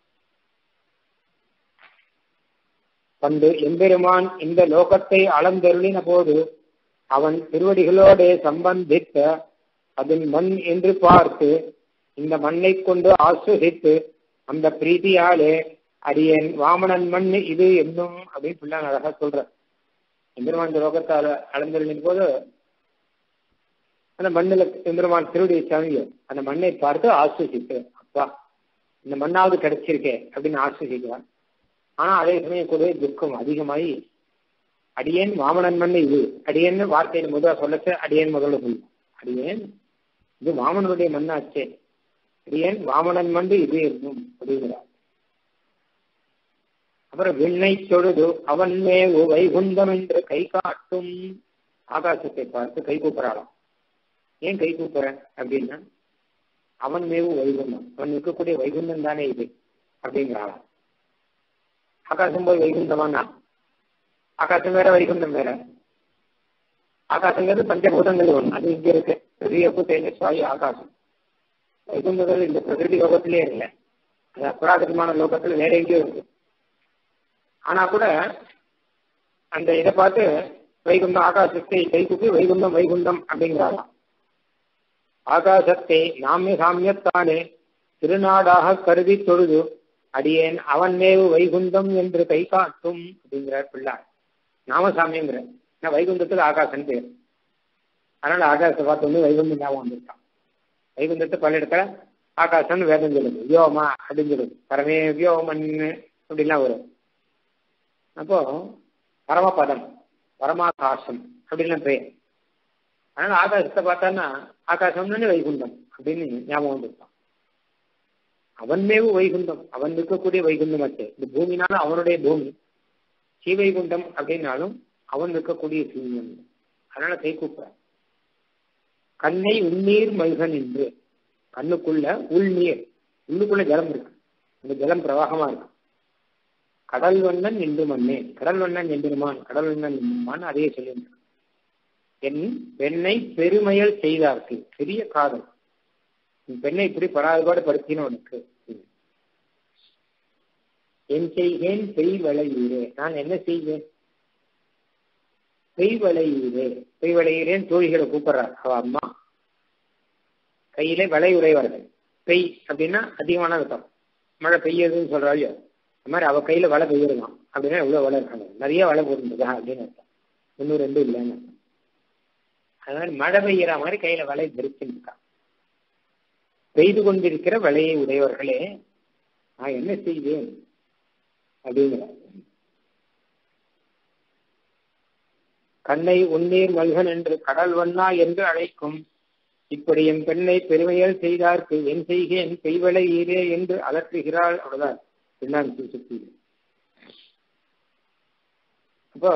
பண்டு எம்பெருமான் இந்த லோகத்தை அளந்தருளின போது அவன் திருவடிகளோடு சம்பந்தித்த அதன் மண் என்று பார்த்து இந்த மண்ணை கொண்டு ஆஸ்வசித்து அந்த பிரீதியாலே அடியேன் வாமனன் மண் இது என்னும் அப்படின்னு பிள்ளை அழகா சொல்ற எம்பெருமான் இந்த லோகத்தால் அளந்தருளின போது அந்த மண்ணில் எம்பெருமான் திருவடி சாமியோ அந்த மண்ணை பார்த்து ஆஸ்வசித்து அப்பா இந்த மண்ணாவது கிடைச்சிருக்கே அப்படின்னு ஆஸ்வசிக்கிறான் ஆனா அதே சமயம் கூட துக்கம் அதிகமாகி அடியேன் வாமனன் மண் இது அடியேன்னு வார்த்தையின் முதல்ல சொல்லச்சு அடியேன் முதல்ல சொல்லு அடியேன் இது வாமனனுடைய மண்ணாச்சே அடியேன் வாமனன் மண் இது இருக்கும் அப்படிங்கிறார் அப்புறம் விண்ணை தொழுது அவன் மேவு வைகுந்தம் என்று கை காட்டும் ஆகாசத்தை பார்த்து கை கூப்பிடலாம் ஏன் கை கூப்பிடுறேன் அப்படின்னா அவன் மேவு வைகுந்தம் அவன் இருக்கக்கூடிய வைகுந்தம் தானே இது அப்படிங்கிறாளாம் ஆகாசம் போய் வைகுந்தமானா ஆகாசம் வேற வைகுந்தம் வேற ஆகாசங்கிறது பஞ்சபூதங்கள் ஒன்று அது இங்க இருக்கு பெரிய தேஜஸ் வாயு ஆகாசம் வைகுந்தங்கள் இந்த பிரகிருதி லோகத்திலே இல்லை அது அப்ராகிருதமான லோகத்துல வேற எங்கேயோ இருக்கு ஆனா கூட அந்த இதை பார்த்து வைகுந்தம் ஆகாசத்தை கைகுப்பி வைகுந்தம் வைகுந்தம் அப்படிங்கிறாராம் ஆகாசத்தை நாமிய சாமியத்தானே திருநாடாக கருதி தொழுது அடியேன் அவன் மேவு வைகுந்தம் என்று கை காட்டும் அப்படிங்கிறார் பிள்ளார் நாமசாமிங்கிற ஏன்னா வைகுந்தத்துக்கு ஆகாசன் பேர் அதனால ஆகாசத்தை பார்த்து வந்து வைகுந்தம் ஞாபகம் வந்திருக்கான் வைகுந்தத்தை பல இடத்துல ஆகாசம்னு வேதம் சொல்லுது வியோமா அப்படின்னு சொல்லுது பரமே வியோமன் அப்படிலாம் வரும் அப்போ பரமபதம் பரமாகாசம் அப்படின்லாம் பெயர் அதனால ஆகாசத்தை பார்த்தான்னா ஆகாசம்னு வைகுண்டம் அப்படின்னு ஞாபகம் வந்திருக்கான் அவன் மேவு வைகுண்டம் அவன் இருக்கக்கூடிய வைகுண்டம் அச்சு இந்த பூமினால அவனுடைய பூமி ஸ்ரீவைகுண்டம் அப்படின்னாலும் அவன் இருக்கக்கூடிய சீவன் அதனால கை கூப்பிட கண்ணை உன்னீர் மல்கன் என்று கண்ணுக்குள்ள உள்நீர் உள்ளுக்குள்ள ஜலம் இருக்கு அந்த ஜலம் பிரவாகமா இருக்கு கடல் வண்ணன் என்று மண்ணே கடல் வண்ணன் எந்திருமான் கடல் வண்ணன் எந்திருமான் அதையே சொல்லியிருந்தான் என் பெண்ணை பெருமையல் செய்தார்க்கு பெரிய காதல் என் பெண்ணை இப்படி பராதுபாடு படுத்தினவனுக்கு என் செய்கேன் பெய் வளையுறே நான் என்ன செய்வேன் பெய் வளையுறே பெய் வளையுறேன் தோழிகளை கூப்பிடுறார் அவ அம்மா கையிலே வளை உறைவார்கள் பெய் அப்படின்னா அதிகமான அர்த்தம் மழை பெய்யுதுன்னு சொல்றாள் அந்த மாதிரி அவ கையில வலை பெய்யுறதாம் அப்படின்னா எவ்வளவு வலை இருக்காங்க நிறைய வலை போட்டுருந்ததா அப்படின்னு அர்த்தம் ஒன்னும் ரெண்டும் இல்லைன்னு அதனால மழை பெய்யற மாதிரி கையில வலை தரிச்சுருக்கான் பெய்து கொண்டிருக்கிற வலையை உடையவர்களே நான் என்ன செய்வேன் அப்படிங்கிற கண்ணை உன்னீர் மல்கன் என்று கடல் வண்ணா என்று அழைக்கும் இப்படி என் பெண்ணை பெருமையால் செய்தார்க்கு என் செய்கேன் பெய்வளை ஈரே என்று அலற்றுகிறாள் அவ்வளவுதான் பின்னான் சுத்தி அப்போ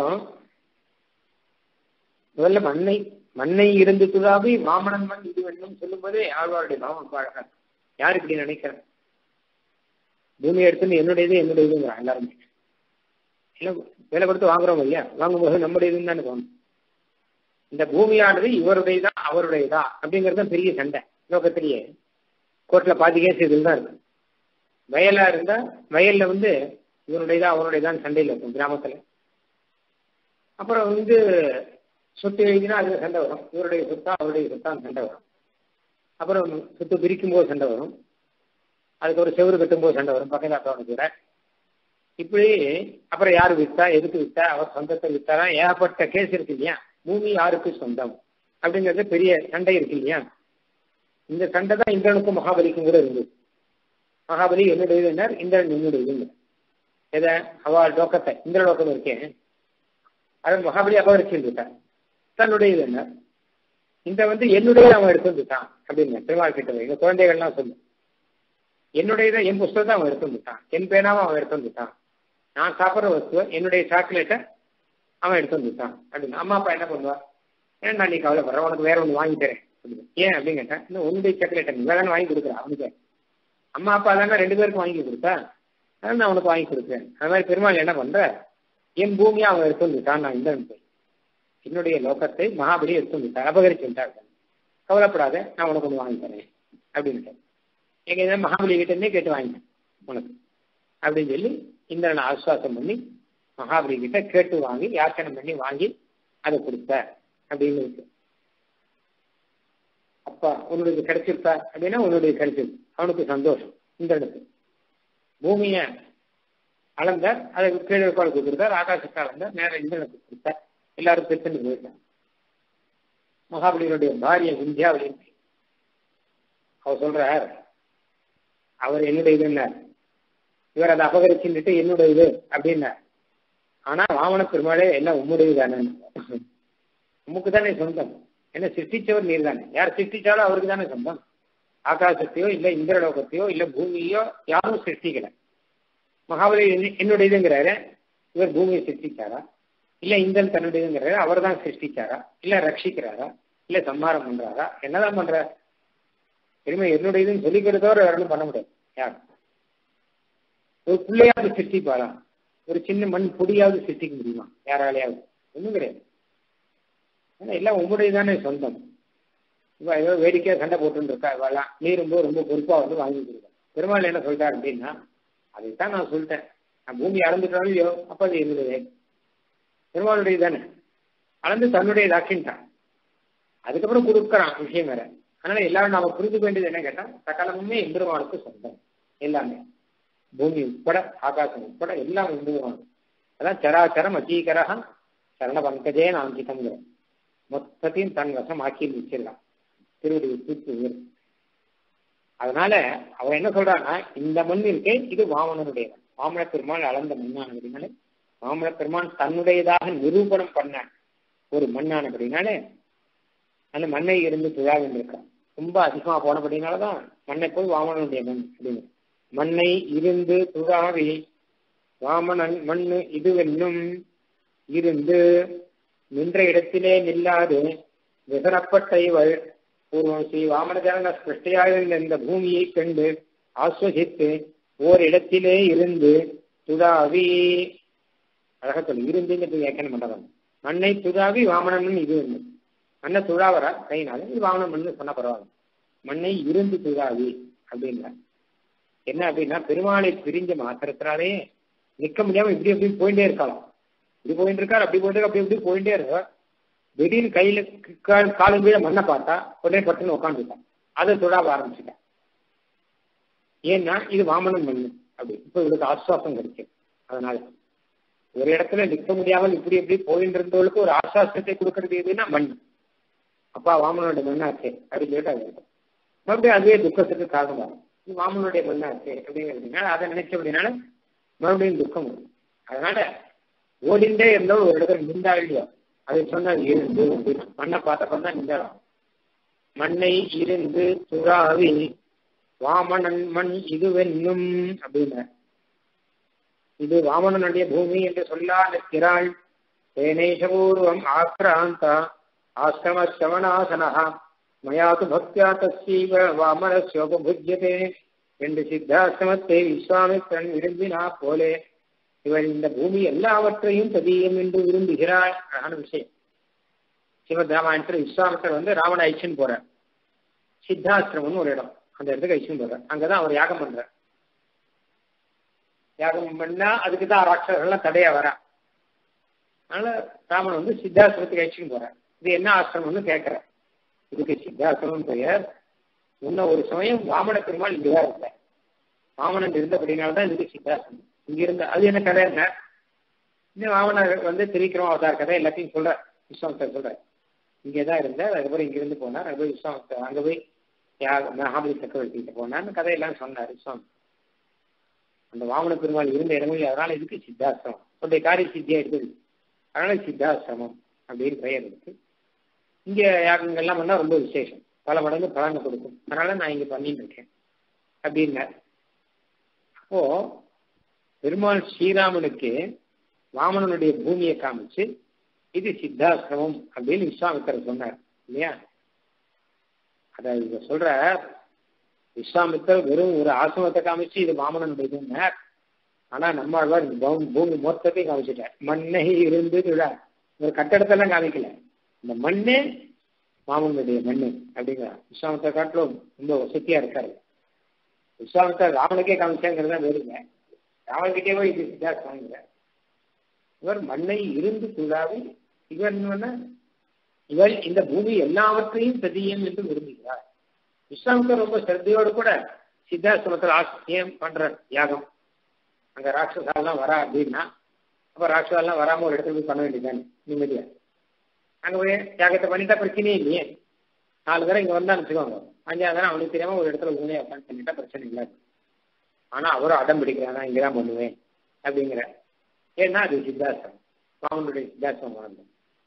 முதல்ல மண்ணை மண்ணை இருந்து துதாவி மாமனன் மண் இது வேணும் சொல்லும் போதே ஆழ்வாருடைய மாமன் அழகா யார் இப்படி நினைக்கிறேன் பூமி எடுத்துன்னு என்னுடையது என்னுடையதுங்கிறான் எல்லாருமே இல்லை வேலை கொடுத்து வாங்குறோம் இல்லையா வாங்கும்போது நம்முடையதுன்னு தானே தோணும் இந்த பூமியானது இவருடையதா அவருடையதா அப்படிங்கிறது தான் பெரிய சண்டை லோகத்திலேயே கோர்ட்ல பாதி கேஸ் இதில் தான் இருக்கு வயலா இருந்தா வயல்ல வந்து இவனுடையதா அவனுடையதான் சண்டையில் இருக்கும் கிராமத்துல அப்புறம் வந்து சொத்து எழுதினா அதுல சண்டை வரும் இவருடைய சொத்தா அவருடைய சொத்தான் சண்டை வரும் அப்புறம் சொத்து பிரிக்கும் போது சண்டை வரும் அதுக்கு ஒரு செவரு கட்டும் போது சண்டை வரும் பக்கத்து அக்கௌண்ட் கூட இப்படி அப்புறம் யாரு வித்தா எதுக்கு வித்தா அவர் சொந்தத்தை வித்தாரா ஏகப்பட்ட கேஸ் இருக்கு இல்லையா பூமி யாருக்கு சொந்தம் அப்படிங்கிறது பெரிய சண்டை இருக்கு இல்லையா இந்த சண்டை தான் இந்திரனுக்கும் மகாபலிக்கும் கூட இருந்தது மகாபலி என்னுடையது என்ன இந்திரன் என்னுடையது எதை அவ லோக்கத்தை இந்திர லோக்கம் இருக்கேன் அதை மகாபலி அபகரிச்சுட்டான் தன்னுடையது என்ன இந்த வந்து என்னுடைய அவன் எடுத்து வந்துட்டான் அப்படின்னு பெருமாள் கிட்ட எங்க குழந்தைகள்லாம் சொல்லு என்னுடையதை என் புஸ்தகத்தை அவன் எடுத்து வந்துட்டான் என் பேனாவை அவன் எடுத்து வந்துட்டான் நான் சாப்பிட்ற வஸ்துவை என்னுடைய சாக்லேட்டை அவன் எடுத்து வந்துட்டான் அப்படின்னு அம்மா அப்பா என்ன பண்ணுவா ஏன் நான் நீ கவலைப்படுற உனக்கு வேற ஒன்று வாங்கி தரேன் அப்படின்னு ஏன் அப்படின்னு கேட்டேன் இன்னும் உன்னுடைய சாக்லேட்டை நீ வேற வாங்கி கொடுக்குற அவனுக்கு அம்மா அப்பா தானே ரெண்டு பேருக்கும் வாங்கி கொடுத்தா அதான் நான் உனக்கு வாங்கி கொடுப்பேன் அது மாதிரி பெருமாள் என்ன பண்ற என் பூமியை அவன் எடுத்து வந்துட்டான் நான் இந்த போய் என்னுடைய லோகத்தை மகாபலி எடுத்து வந்துட்டார் அபகரிச்சு விட்டார் கவலைப்படாத நான் உனக்கு ஒன்று வாங்கி தரேன் அப்படின்ட்டு எங்க இதை மகாபலி கிட்ட இருந்தே கேட்டு வாங்கிட்டேன் உனக்கு அப்படின்னு சொல்லி இந்திரனை ஆசுவாசம் பண்ணி மகாபலி கிட்ட கேட்டு வாங்கி யாச்சனை பண்ணி வாங்கி அதை கொடுத்த அப்படின்னு இருக்கு அப்பா உன்னுடைய கிடைச்சிருப்பா அப்படின்னா உன்னுடைய கிடைச்சிருக்கு அவனுக்கு சந்தோஷம் இந்திரனுக்கு பூமிய அளந்தார் அதை கீழே இருப்பாள் கொடுத்தார் ஆகாசத்தை அளந்தார் நேரம் இந்திரனுக்கு கொடுத்தார் எல்லாரும் பெற்றுன்னு போயிட்டாங்க மகாபலியினுடைய பாரிய விந்தியாவளி அவர் சொல்றார் அவர் என்னுடைய இதுன்னார் இவர் அதை அபகரிச்சுட்டு என்னுடைய இது அப்படின்னார் ஆனா வாமன பெருமாளே எல்லாம் உம்முடைய தானே உமக்கு தானே சொந்தம் என்ன சிருஷ்டிச்சவர் நீர் தானே யார் சிருஷ்டிச்சாலும் அவருக்கு தானே சொந்தம் ஆகாசத்தையோ இல்ல இந்திரலோகத்தையோ இல்ல பூமியோ யாரும் சிருஷ்டிக்கல மகாபலி என்னுடையதுங்கிறாரு இவர் பூமியை சிருஷ்டிச்சாரா இல்ல இந்திரன் தன்னுடையதுங்கிறாரு அவர் தான் சிருஷ்டிச்சாரா இல்ல ரட்சிக்கிறாரா இல்ல சம்மாரம் பண்றாரா என்னதான் பண்ற பெருமை என்னுடையதுன்னு சொல்லிக்கிறதோட வேற ஒன்றும் பண்ண முடியாது யார் ஒரு பிள்ளையாவது சிருஷ்டிப்பாரா ஒரு சின்ன மண் பொடியாவது சிருஷ்டிக்க முடியுமா யாராலையாவது ஒன்றும் கிடையாது ஏன்னா எல்லாம் உங்களுடைய தானே சொந்தம் இவ ஏதோ வேடிக்கையா சண்டை போட்டுன்னு இருக்கா இவெல்லாம் நீ ரொம்ப ரொம்ப பொறுப்பா வந்து வாங்கி கொடுக்க பெருமாள் என்ன சொல்றாரு அப்படின்னா அதைத்தான் நான் சொல்லிட்டேன் நான் பூமி அளந்துட்டாலும் இல்லையோ அப்ப அது என்னுடைய பெருமாளுடைய தானே அளந்து தன்னுடைய தாக்கின்ட்டான் அதுக்கப்புறம் கொடுக்குறான் விஷயம் வேற அதனால எல்லாரும் நாம புரிந்து வேண்டியது என்ன கேட்டா சகலமுமே எம்பெருமானுக்கு சொந்தம் எல்லாமே பூமி உட்பட ஆகாசம் உட்பட எல்லாம் எம்பெருமானுக்கு அதான் சராச்சரம் அச்சீகரா சரண பங்கஜே நாஞ்சிதங்கிற மொத்தத்தையும் தன் வசம் ஆக்கி வச்சிடலாம் திருவடி தூத்து அதனால அவன் என்ன சொல்றான்னா இந்த மண் இருக்கே இது வாமனனுடைய வாமன பெருமாள் அளந்த மண்ணானபடினாலே வாமன பெருமான் தன்னுடையதாக நிரூபணம் பண்ண ஒரு மண்ணானபடினாலே அந்த மண்ணை இருந்து துழாவின்றிருக்கான் ரொம்ப அதிகமா போனபடினாலதான் மண்ணை போய் வாமனனுடைய மண் அப்படின்னு மண்ணை இருந்து துழாவி வாமனன் மண்ணு இதுவென்னும் இருந்து நின்ற இடத்திலே நில்லாது விசனப்பட்ட இவள் பூர்வம் ஸ்ரீ வாமனஜன சிருஷ்டியாக இந்த பூமியை கண்டு ஆஸ்வசித்து ஓர் இடத்திலே இருந்து துதாவி அழக சொல்லு இருந்துங்கிறது வியாக்கியானம் பண்றவன் மண்ணை துதாவி வாமனன் இது இருந்தது மண்ணை துழாவரா கையினால இது வாமனன் மண்ணு சொன்ன பரவாயில்ல மண்ணை இருந்து துதாவி அப்படின்ற என்ன அப்படின்னா பெருமாளை பிரிஞ்ச மாத்திரத்தினாலே நிக்க முடியாம இப்படி எப்படி போயிட்டே இருக்கலாம் இப்படி போயிட்டு இருக்காரு அப்படி போயிட்டு அப்படி இப்படி போயிட்டே இருக்கா திடீர்னு கையில காலம் கீழே மண்ணை பார்த்தா உடனே பட்டுன்னு உட்காந்துட்டான் அதை தொடாவ ஆரம்பிச்சுட்டான் ஏன்னா இது வாமனன் மண்ணு அப்படி இப்ப இவளுக்கு ஆஸ்வாசம் கிடைக்கும் அதனால ஒரு இடத்துல நிற்க முடியாமல் இப்படி எப்படி போயிட்டு இருந்தவளுக்கு ஒரு ஆஸ்வாசத்தை கொடுக்கறது எதுன்னா மண் அப்பா வாமனோட மண்ணாச்சே அப்படின்னு சொல்லிட்டு அது இருக்கும். மறுபடியும் அதுவே துக்கத்துக்கு காரணமாகும் இது வாமனுடைய மண்ணாச்சே அப்படிங்கிறதுனால அதை நினைச்ச அப்படின்னால மறுபடியும் துக்கம் வரும் அதனால ஓடிண்டே இருந்தோம் ஒரு இடத்துல நின்றா இல்லையோ அதை சொன்னா இருந்து மண்ணை பார்த்தப்ப தான் நின்றாலும் மண்ணை இருந்து துறாவி வாமனன் மண் இதுவென்னும் அப்படின்னார் இது வாமனனுடைய பூமி என்று சொல்லா நிற்கிறாள் தேனேஷபூர்வம் ஆக்ராந்தா ஆசிரம சவணாசனஹா மயாது பக்தியா தஸ்யைவ வாமனஸ்யோபுஜ்யதே என்று சித்தாசிரமத்தை விஸ்வாமித்திரன் விரும்பினா போலே இவள் இந்த பூமி எல்லாவற்றையும் ததீயம் என்று விரும்புகிறாள் அழகான விஷயம் சிவத் ராமாயணத்தில் விஸ்வாமித்திரர் வந்து ராவண ஐச்சன் போறார் சித்தாசிரமம்னு ஒரு இடம் அந்த இடத்துக்கு ஐச்சன் போறார் அங்கதான் அவர் யாகம் பண்றார் யாகம் பண்ணா அதுக்கு தான் ராட்சசர்கள்லாம் தடையா வரா அதனால ராமன் வந்து சித்தாசிரமத்துக்கு ஐச்சன் போறார் இது என்ன ஆசிரமம்னு கேட்கிறார் இதுக்கு சித்தாசிரமம் பெயர் முன்ன ஒரு சமயம் வாமன பெருமாள் இங்கதான் இருந்தார் வாமனன் இருந்தபடினால்தான் இதுக்கு சித்தாசிரமம் இங்க இருந்த அது என்ன கதை என்ன இன்னும் வாமனர் வந்து திரிக்கிறோம் அவதார் கதை எல்லாத்தையும் சொல்ற விஸ்வாமித்தர் சொல்ற இங்கேதான் இருந்தார் அதுக்கப்புறம் இங்க இருந்து போனார் அது போய் விஸ்வாமித்தர் அங்க போய் யாக மகாபலி சக்கரவர்த்திகிட்ட போனார்னு கதையெல்லாம் சொன்னார் விஸ்வாமி அந்த வாமன பெருமாள் இருந்த இடமும் அதனால இதுக்கு சித்தாசிரமம் உடைய காரிய சித்தியா இருக்குது அதனால சித்தாசிரமம் அப்படின்னு பெயர் இருக்கு இங்க யாகங்கள்லாம் பண்ணா ரொம்ப விசேஷம் பல மடங்கு பலனை கொடுக்கும் அதனால நான் இங்க பண்ணிட்டு இருக்கேன் அப்படின்னார் அப்போ பெருமாள் ஸ்ரீராமனுக்கு வாமனனுடைய பூமியை காமிச்சு இது சித்தாசிரமம் அப்படின்னு விஸ்வாமித்தர் சொன்னார் இல்லையா அத இத சொல்ற விஸ்வாமித்தர் வெறும் ஒரு ஆசிரமத்தை காமிச்சு இது வாமனனுடைய இதுன்னார் ஆனா நம்மாழ்வார் இந்த பூமி மொத்தத்தையும் காமிச்சிட்டார் மண்ணை இருந்து விழா ஒரு கட்டடத்தெல்லாம் காமிக்கல இந்த மண்ணே மாமனுடைய மண்ணு அப்படிங்கிறார் விஸ்வாமித்தர் காட்டிலும் ரொம்ப வசதியா இருக்காரு விஸ்வாமித்தர் ராவனுக்கே காமிச்சாங்கிறதா வேறுங்க ராவன்கிட்டே போய் இது சித்தாசிரமங்கிற இவர் மண்ணை இருந்து துழாவி இவர் என்ன இவர் இந்த பூமி எல்லாவற்றையும் சதியம் என்று விரும்புகிறார் விஸ்வாமித்தர் ரொம்ப சிரத்தையோடு கூட சித்தாசிரமத்தில் ஆசிரியம் பண்ற யாகம் அங்க ராட்சசாலாம் வரா அப்படின்னா அப்ப ராட்சசாலாம் வராம ஒரு இடத்துல போய் பண்ண வேண்டியதானே நிம்மதியா அங்க போய் யாகத்தை பண்ணிட்டா பிரச்சனையே இல்லையே நாலு பேரை இங்க வந்தா வச்சுக்கோங்க அஞ்சாவது தரம் அவனுக்கு தெரியாம ஒரு இடத்துல உண்மையை உட்காந்து பண்ணிட்டா பிரச்சனை இல்லை ஆனா அவரும் அடம் பிடிக்கிறான் இங்கதான் பண்ணுவேன் அப்படிங்கிற ஏன்னா அது சித்தாசம் ராமனுடைய சித்தாசம் வளர்ந்தோம்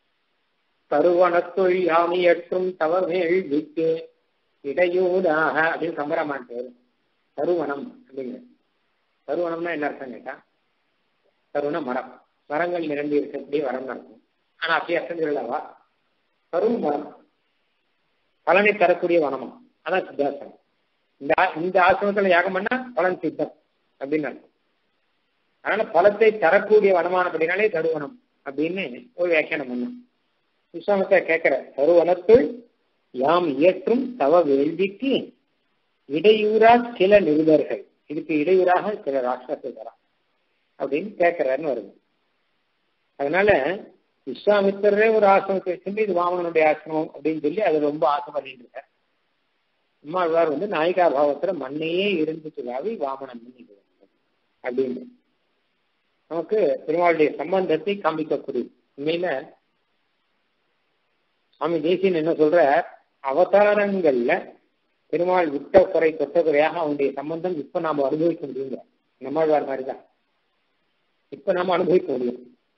தருவனத்துள் யாமியற்றும் தவமேள் விட்டு இடையூடாக அப்படின்னு கம்பராமான் பேர் தருவனம் அப்படிங்கிற தருவனம்னா என்ன அர்த்தம் கேட்டா தருவன மரம் மரங்கள் நிரம்பி இருக்கக்கூடிய வரம் நடக்கும் ஆனா அப்படியே அர்த்தம் சொல்லவா தரும் மரம் பலனை தரக்கூடிய வனமா அதான் சித்தாசனம் இந்த இந்த ஆசிரமத்துல யாகம் பண்ணா பலன் சித்தம் அப்படின்னு அர்த்தம் அதனால பலத்தை தரக்கூடிய வனமான அப்படின்னாலே தருவனம் அப்படின்னு ஒரு வியாக்கியானம் பண்ணும் விஸ்வாமத்தை கேட்கிற தருவனத்துள் யாம் இயற்றும் தவ வேள்விக்கு இடையூறா சில நிருபர்கள் இதுக்கு இடையூறாக சில ராஷ்டிரத்தை அப்படின்னு கேட்கிறாருன்னு வருது அதனால விஸ்வாமித்திரரே ஒரு ஆசிரமத்தை வச்சுட்டு இது வாமனனுடைய ஆசிரமம் அப்படின்னு சொல்லி அது ரொம்ப ஆசை பண்ணிட்டு இருக்கார் அம்மாழ்வார் வந்து நாயிகா பாவத்துல மண்ணையே இருந்துச்சுலாவி வாமனன் அப்படின்னு நமக்கு பெருமாளுடைய சம்பந்தத்தை காமிக்கக்கூடிய உண்மையில சுவாமி தேசியன் என்ன சொல்ற அவதாரங்கள்ல பெருமாள் விட்ட குறை தொட்ட குறையாக அவனுடைய சம்பந்தம் இப்ப நாம அனுபவிக்க முடியுங்க நம்மாழ்வார் மாதிரிதான் இப்ப நாம அனுபவிக்க முடியும்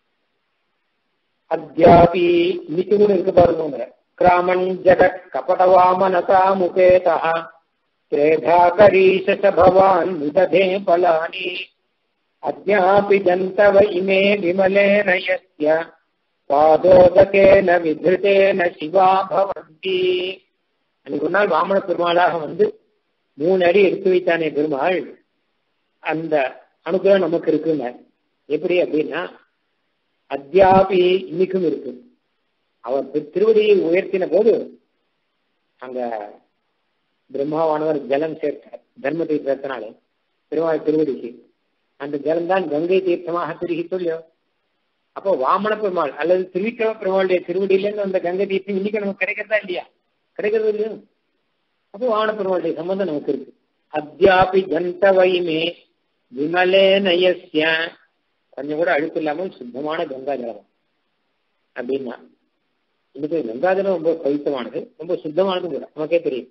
அத்தியாபி இன்னைக்கு கூட இருக்கு பாருங்க கிராமன் ஜகத் கபடவாமனதா முகேதா திரேதாகரீஷ பவான் முததே பலானி அத்யாபி ஜந்தவ இமே விமலேன யஸ்ய பாதோதகேன விதிருதேன சிவா பவந்தி அன்னைக்கு ஒரு நாள் வாமன பெருமாளாக வந்து மூணு அடி எடுத்து வைத்தானே பெருமாள் அந்த அனுகிரகம் நமக்கு இருக்குங்க எப்படி அப்படின்னா அத்தியாபி இன்னைக்கும் இருக்கு அவர் திருவடியை உயர்த்தின போது அங்க பிரம்மாவானவர் ஜலம் சேர்த்தார் தர்ம தீர்த்தத்தினாலே பெருமாள் திருவடிக்கு அந்த ஜலம் தான் கங்கை தீர்த்தமாக திருகி சொல்லியோ அப்போ வாமன பெருமாள் அல்லது திருவிக்கிரம பெருமாளுடைய திருவடியிலேருந்து அந்த கங்கை தீர்த்தம் இன்னைக்கு நமக்கு கிடைக்கிறதா இல்லையா கிடைக்கிறது இல்லையா அப்போ வாமன பெருமாளுடைய சம்பந்தம் நமக்கு இருக்கு அத்தியாபி ஜந்த வைமே விமலே நயஸ்ய கொஞ்சம் கூட அழுக்கு இல்லாமல் சுத்தமான கங்கா ஜலம் அப்படின்னா இன்னைக்கு கங்காஜலம் ரொம்ப பவித்தமானது ரொம்ப சுத்தமானது கூட நமக்கே தெரியும்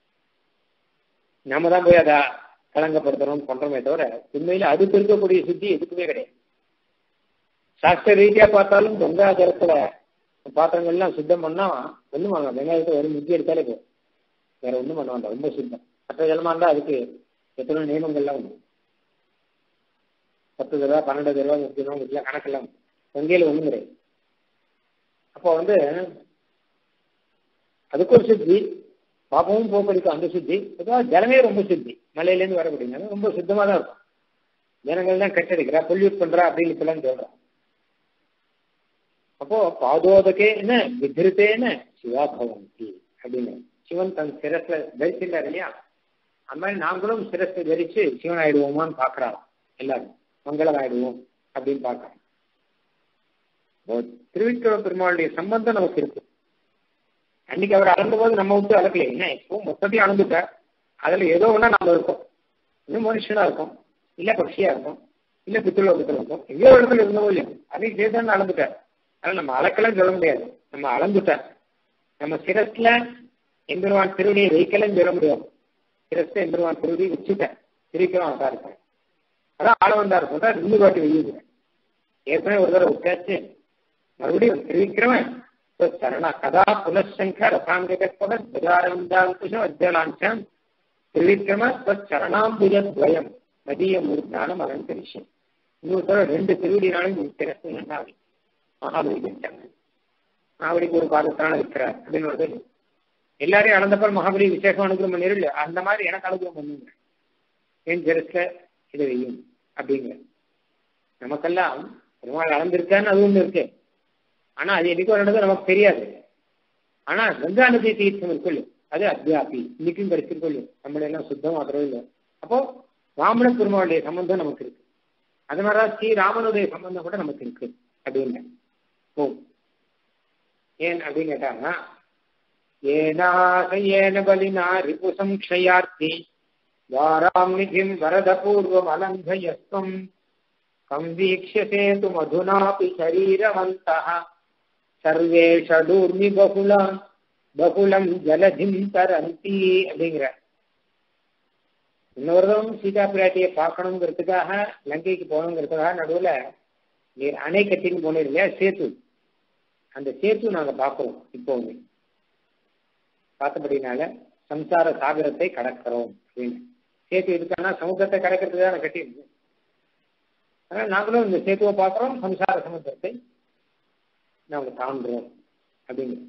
நாம தான் போய் அதை கலங்கப்படுத்துறோம் பண்றோமே தவிர உண்மையில அதுக்கு இருக்கக்கூடிய சுத்தி எதுக்குமே கிடையாது சாஸ்திர ரீதியா பார்த்தாலும் கங்கா ஜலத்துல பாத்திரங்கள்லாம் சுத்தம் பண்ணா ஒண்ணும் வாங்க வெங்காயத்தை ஒரு முக்கிய எடுத்தாலே போதும் வேற ஒண்ணும் பண்ண வேண்டாம் ரொம்ப சுத்தம் மற்ற ஜலமா இருந்தா அதுக்கு எத்தனை நியமங்கள்லாம் உண்டு பத்து தடவை பன்னெண்டு தடவை முப்பது ரூபா இப்படிலாம் கணக்கெல்லாம் கங்கையில ஒண்ணும் கிடையாது அப்போ வந்து அதுக்கு ஒரு சுத்தி பாப்பமும் போக்கடிக்கும் அந்த சுத்தி அதாவது ஜலமே ரொம்ப சுத்தி மலையிலேருந்து வரக்கூடியது ரொம்ப சுத்தமா தான் இருக்கும் ஜனங்கள் தான் கட்டடிக்கிறா பொல்யூட் பண்றா அப்படின்னு இப்பெல்லாம் சொல்றா அப்போ பாதோதகே என்ன விதிருத்தேன சிவா பவந்தி அப்படின்னு சிவன் தன் சிரஸ்ல தரிச்சிருந்தார் இல்லையா அந்த மாதிரி நாங்களும் சிரஸ்ல தரிச்சு சிவன் ஆயிடுவோமான்னு பாக்குறாராம் எல்லாரும் மங்களம் ஆயிடுவோம் அப்படின்னு பாக்குறோம் திருவிக்கிரம பெருமாளுடைய சம்பந்தம் நமக்கு இருக்கு அன்னைக்கு அவர் அளந்த போது நம்ம விட்டு அளக்கல என்ன இப்போ மொத்தத்தையும் அளந்துட்டார் அதுல ஏதோ ஒண்ணா நம்ம இருக்கோம் இன்னும் மனுஷனா இருக்கும் இல்ல பட்சியா இருக்கும் இல்ல பித்ருலோகத்துல இருக்கும் எங்கேயோ இடத்துல இருந்தவோ இல்லையா அதையும் சேர்த்து அளந்துட்டார் அதனால நம்ம அளக்கலாம் சொல்ல முடியாது நம்ம அளந்துட்டார் நம்ம சிரஸ்ல எம்பெருவான் திருவடியை வைக்கலன்னு சொல்ல முடியாது சிரஸ்ல எம்பெருவான் திருவடியை வச்சுட்டேன் திருவிக்கிறோம் அவதா இருப்பேன் அதான் ஆள வந்தா இருக்கும் தான் ரெண்டு பாட்டி வெய்யுது ஏற்கனவே ஒரு தடவை விட்டாச்சு மறுபடியும் திருவிக்கிறவன் சரண கதா புனசங்க ரசாங்கிகற்பட பிரஜாரந்தாங்குஷம் அத்தியலாஞ்சம் திருவிக்கிரம சரணாம்புஜத்வயம் மதிய மூர்த்தானம் அலங்கரிஷம் இன்னொரு தடவை ரெண்டு திருவிடினாலும் சிரஸ்து நன்னாவி மகாபலி வச்சாங்க மகாபலிக்கு ஒரு பாதத்தான இருக்கிறார் அப்படின்னு ஒரு எல்லாரையும் அளந்தப்பறம் மகாபலி விசேஷம் அனுகிரம் பண்ணிடல அந்த மாதிரி எனக்கு அனுகிரம் பண்ணுங்க என் சிரஸ்ல இதை வையும் அப்படிங்கிற நமக்கெல்லாம் பெருமாள் அளந்திருக்கான்னு அது ஒண்ணு இருக்கு ஆனா அது என்னைக்கு ஒரு இடத்துல நமக்கு தெரியாது ஆனா கங்கா நதி தீர்த்தம் இருக்குல்ல அது அத்தியாபி இன்னைக்கும் கிடைச்சிருக்கோம் நம்மள எல்லாம் சுத்தமாக்குறோம் இல்லை அப்போ ராமண பெருமாளுடைய சம்பந்தம் நமக்கு இருக்கு அது மாதிரி ஸ்ரீ ராமனுடைய சம்பந்தம் கூட நமக்கு இருக்கு அப்படின்னு ஓ ஏன் அப்படின்னு கேட்டாங்கன்னா ஏனாசையேன பலினா ரிபு சம்ஷயார்த்தி வாராம் நிதிம் வரதபூர்வம் அலங்கயஸ்வம் கம் வீக்ஷசே து மதுனாபி சரீரவந்தः சர்வே ஷடூர்மி பகுலம் பகுலம் ஜலதிம் தரந்தி அப்படிங்கிற இன்னொருதும் சீதா பிராட்டியை பார்க்கணுங்கிறதுக்காக லங்கைக்கு போகணுங்கிறதுக்காக நடுவில் நீர் அணை கட்டின்னு போனது இல்லையா சேத்து அந்த சேத்து நாங்க பார்க்கிறோம் இப்போ பார்த்தபடினால சம்சார சாகரத்தை கடக்கிறோம் அப்படின்னு சேத்து இருக்கான்னா சமுத்திரத்தை கடக்கிறதுக்கு தான் கட்டியிருக்கு அதனால நாங்களும் இந்த சேத்துவை பார்க்கிறோம் சம்சார சமுத்திரத்தை நாங்க தாண்டுறோம் அப்படிங்கிற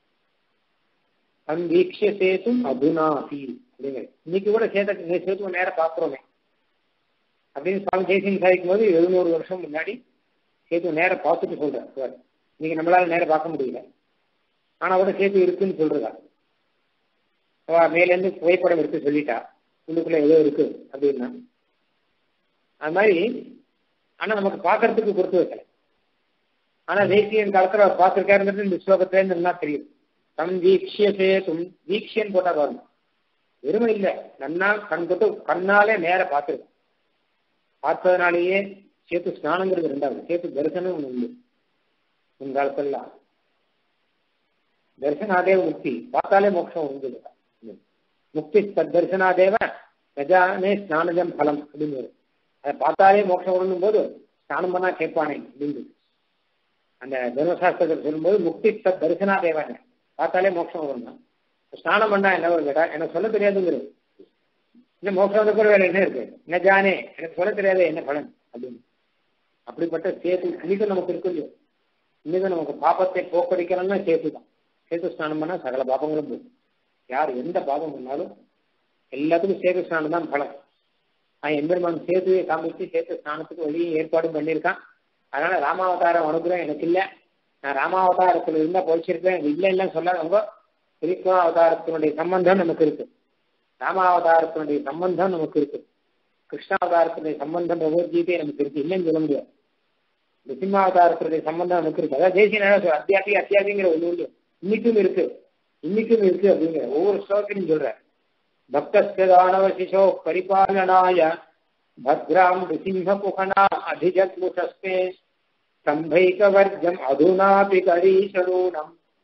அங்கீக்ஷ சேத்தும் அதுனாபி அப்படிங்கிற இன்னைக்கு கூட சேத சேத்துவை நேரம் பார்க்கிறோமே அப்படின்னு சுவாமி ஜெய்சிங் சாதிக்கும் போது எழுநூறு வருஷம் முன்னாடி சேத்து நேரம் பார்த்துட்டு சொல்றார் இன்னைக்கு நம்மளால நேரம் பார்க்க முடியல ஆனா கூட சேத்து இருக்குன்னு சொல்றதா மேலேருந்து புகைப்படம் எடுத்து சொல்லிட்டா உள்ளுக்குள்ள ஏதோ இருக்கு அப்படின்னா அது மாதிரி ஆனா நமக்கு பார்க்கறதுக்கு பொறுத்து வைக்கல ஆனா தேசியன் காலத்துல அவர் பார்த்திருக்காருங்கிறது இந்த ஸ்லோகத்துல இருந்து நல்லா தெரியும் தம் வீக்ஷிய சேதும் வீக்ஷியன் போட்டா பாருங்க வெறுமை இல்லை நன்னா கண் தொட்டு கண்ணாலே நேர பார்த்துருக்கேன் பார்த்ததுனாலேயே சேத்து ஸ்நானங்கிறது ரெண்டாவது சேத்து தரிசனம் ஒன்று உண்டு முன்காலத்தெல்லாம் தரிசனாதேவ முக்தி பார்த்தாலே மோட்சம் உண்டு முக்தி தரிசனாதேவ கஜானே ஸ்நானஜம் பலம் அப்படின்னு அதை பார்த்தாலே மோட்சம் உண்ணும் போது ஸ்நானம் பண்ணா கேட்பானே அப்படின்னு அந்த தர்மசாஸ்திரத்தில் சொல்லும்போது முக்தி தத் தரிசனாதேவன் பார்த்தாலே மோட்சம் வரும் தான் ஸ்நானம் பண்ணா என்ன ஒரு கேட்டா எனக்கு சொல்ல தெரியாதுங்கிறது இந்த மோட்சம் கூட வேற என்ன இருக்கு என்ன ஜானே எனக்கு சொல்ல தெரியாது என்ன பலன் அப்படின்னு அப்படிப்பட்ட சேத்து இன்னைக்கும் நமக்கு இருக்கு இல்லையோ இன்னைக்கும் நமக்கு பாப்பத்தை போக்கடிக்கணும்னா சேத்து தான் சேத்து ஸ்நானம் பண்ணா சகல பாபங்களும் போகும் யார் எந்த பாபம் பண்ணாலும் எல்லாத்துக்கும் சேத்து ஸ்நானம் தான் பலம் நான் எம்பெருமான் சேத்துவை காமிச்சு சேத்து ஸ்நானத்துக்கு வழியும் ஏற்பாடும் பண்ணியிருக்கான் அதனால ராமாவதாரம் அனுகிரகம் எனக்கு இல்லை நான் ராமாவதாரத்தில் இருந்தா போய்ச்சிருக்கேன் இல்லை இல்லைன்னு சொல்லாதவங்க கிருஷ்ண அவதாரத்தினுடைய சம்பந்தம் நமக்கு இருக்கு ராமாவதாரத்தினுடைய சம்பந்தம் நமக்கு இருக்கு கிருஷ்ணாவதாரத்தினுடைய சம்பந்தம் பகவத்கீதை நமக்கு இருக்கு இல்லைன்னு சொல்ல முடியாது நிசிம்மாவதாரத்தினுடைய சம்பந்தம் நமக்கு இருக்கு அதாவது தேசிய நேரம் அத்தியாபி அத்தியாபிங்கிற ஒண்ணு இல்லை இன்னைக்கும் இருக்கு இன்னைக்கும் இருக்கு அப்படிங்கிற ஒவ்வொரு ஸ்லோகத்தையும் சொல்ற பக்தஸ்தானவ சிசோ பரிபாலனாய भद्रां नृसिंहकुहना अधिजग्मुषस्ते स्तम्भैकवर्गम् अधुनापि करीशरूणम्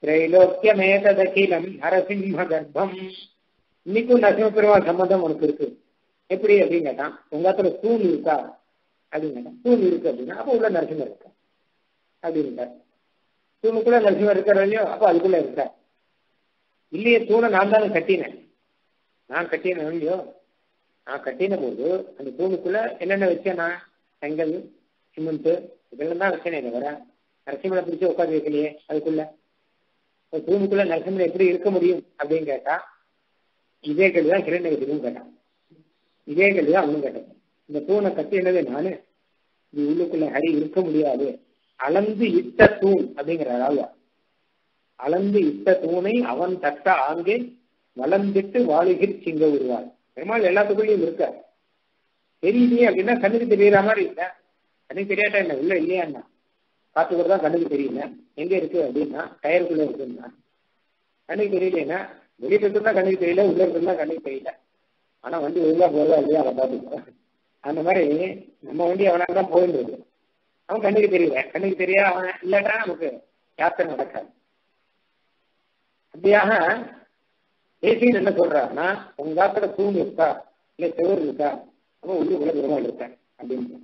திரைலோக்கியமேததகிலம் நரசிம்ம கர்ப்பம் இன்னைக்கும் நரசிம்ம பெருமாள் சம்பந்தம் உனக்கு இருக்கு எப்படி அப்படின்னு கேட்டான் உங்க இடத்துல தூண் இருக்கா அப்படின்னு கேட்டான் தூண் இருக்கு அப்படின்னா அப்போ உள்ள நரசிம்மர் இருக்கா அப்படின்ட்டார் தூணுக்குள்ள நரசிம்மர் இருக்கார் இல்லையோ அப்போ அதுக்குள்ள இருக்கார் இல்லையே தூணை நான் தானே கட்டினேன் நான் கட்டினேன் இல்லையோ நான் கட்டின போது அந்த தூணுக்குள்ள என்னென்ன வச்சேன் நான் செங்கல் சிமெண்ட் இதெல்லாம் தான் வச்சேனே தவிர நரசிம்மனை பிடிச்சி உட்காந்து வைக்கலையே அதுக்குள்ள தூணுக்குள்ள நரசிம்மன் எப்படி இருக்க முடியும் அப்படின்னு கேட்டா இதே கேள்வி தான் கிரண்யகத்திலும் கேட்டான் இதே கேள்வி தான் அவனும் கேட்டான் இந்த தூணை கட்டினது நானு இது உள்ளுக்குள்ள ஹரி இருக்க முடியாது அளந்து இட்ட தூண் அப்படிங்கிற அளவு அளந்து இட்ட தூணை அவன் தட்ட ஆங்கே வளர்ந்துட்டு வாழுகிர் சிங்க உருவாள் பெருமாள் எல்லாத்துக்குள்ளேயும் இருக்க தெரியலையே அப்படின்னா கண்ணுக்கு தெரியற மாதிரி இல்ல கண்ணுக்கு தெரியாட்டா என்ன உள்ள இல்லையா என்ன காத்துக்கூட தான் கண்ணுக்கு தெரியல எங்க இருக்கு அப்படின்னா டயருக்குள்ள இருக்குன்னா கண்ணுக்கு தெரியலன்னா வெளியில இருக்குன்னா கண்ணுக்கு தெரியல உள்ள இருக்குன்னா கண்ணுக்கு தெரியல ஆனா வண்டி ஒழுங்கா போறதா இல்லையா அவன் பார்த்துக்கோ அந்த மாதிரி நம்ம வண்டி அவனாக தான் போயிட்டு இருக்கு அவன் கண்ணுக்கு தெரியல கண்ணுக்கு தெரியா அவன் இல்லாட்டா நமக்கு யாத்திரை நடக்காது அப்படியாக தேசியன் என்ன சொல்றாருன்னா உங்க ஆத்துல தூண் இருக்கா இல்ல செவர் இருக்கா அப்ப உள்ளுக்குள்ள பெருமாள் இருக்கா அப்படின்னு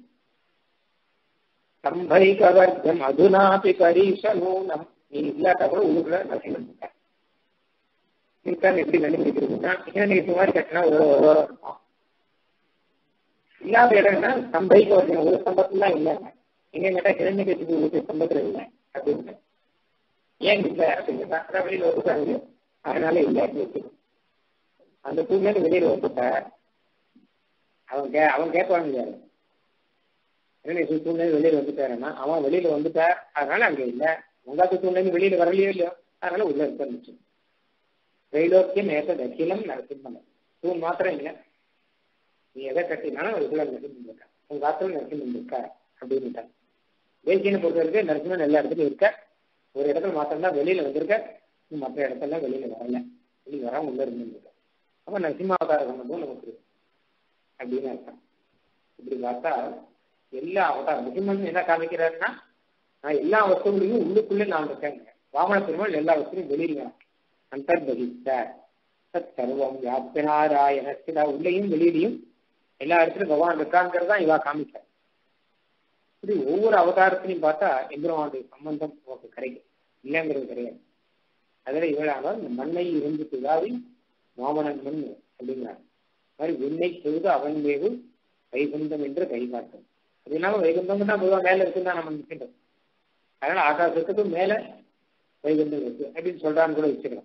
சம்பைகவர்க்கம் அதுனாபி பரீஷனூனம் நீ இல்லாட்டா கூட உள்ளுக்குள்ள நரசிம்மன் இருக்கா இருக்கான்னு எப்படி கண்டுபிடிக்கிறதுன்னா நீங்க சுமார் கட்டினா ஒரு ஒரு இருக்கும் இல்லாத இடம்னா சம்பைக்கு வரணும் ஒரு சம்பத்துல இல்லை எங்க கேட்டா கிழமை கட்சிக்கு ஒரு சம்பத்துல இல்லை அப்படின்னு ஏன் இல்லை அப்படின்னு அதான் வெளியில வந்துட்டாங்க அதனால இல்லை அந்த தூண்ல வெளியில வந்துட்ட அவன் கே அவன் கேட்பான் இல்லையா என்ன தூண்ல வெளியில வந்துட்டாருன்னா அவன் வெளியில வந்துட்டார் அதனால அங்க இல்ல உங்காத்து தூண்ல இருந்து வெளியில வரலையோ இல்லையோ அதனால உள்ள இருந்துச்சு வெயிலோக்கியம் ஏற்ற தக்கிலம் நரசிம்மன் தூண் மாத்திரம் இல்லை நீ எதை கட்டினாலும் அதுக்குள்ள நரசிம்மன் இருக்கா உங்க ஆத்துல நரசிம்மன் இருக்கா அப்படின்னுட்டான் தேசியனை பொறுத்த வரைக்கும் நரசிம்மன் எல்லா இடத்துலயும் இருக்க ஒரு இடத்துல மாத்திரம் வெளியில வந்திருக்க மற்ற இடத்துல வெளியில வரல வெளியில வராம உள்ள இருந்திருக்க அப்ப நரசிம்மாவதார சம்பந்தம் நமக்கு இருக்கு அப்படின்னு அர்த்தம் இப்படி பார்த்தா எல்லா அவதாரம் நரசிம்மன் என்ன காமிக்கிறாருன்னா நான் எல்லா வஸ்துகளையும் உள்ளுக்குள்ளே நான் இருக்கேங்க வாமன பெருமாள் எல்லா வஸ்துலையும் வெளியில அந்தர்பகித்த சத் சர்வம் வியாபியநாராயணஸ்திதா உள்ளேயும் வெளியிலையும் எல்லா இடத்துலையும் பகவான் இருக்காங்கிறது தான் இவா காமிக்க இப்படி ஒவ்வொரு அவதாரத்திலையும் பார்த்தா எம்பெருமானுடைய சம்பந்தம் நமக்கு கிடைக்கும் இல்லைங்கிறது கிடையாது அதில் இவளானால் இந்த மண்ணை இருந்து துதாவி மாமனன் மண் அப்படிங்கிறார் மாதிரி விண்ணை தொழுது அவன் வேவு வைகுந்தம் என்று கைகாட்டும் அது இல்லாம வைகுந்தம் தான் பொதுவாக மேல இருக்குன்னு தான் நம்ம நிற்கின்றோம் அதனால ஆகாசத்துக்கு மேல வைகுந்தம் இருக்கு அப்படின்னு சொல்றான்னு கூட வச்சுக்கலாம்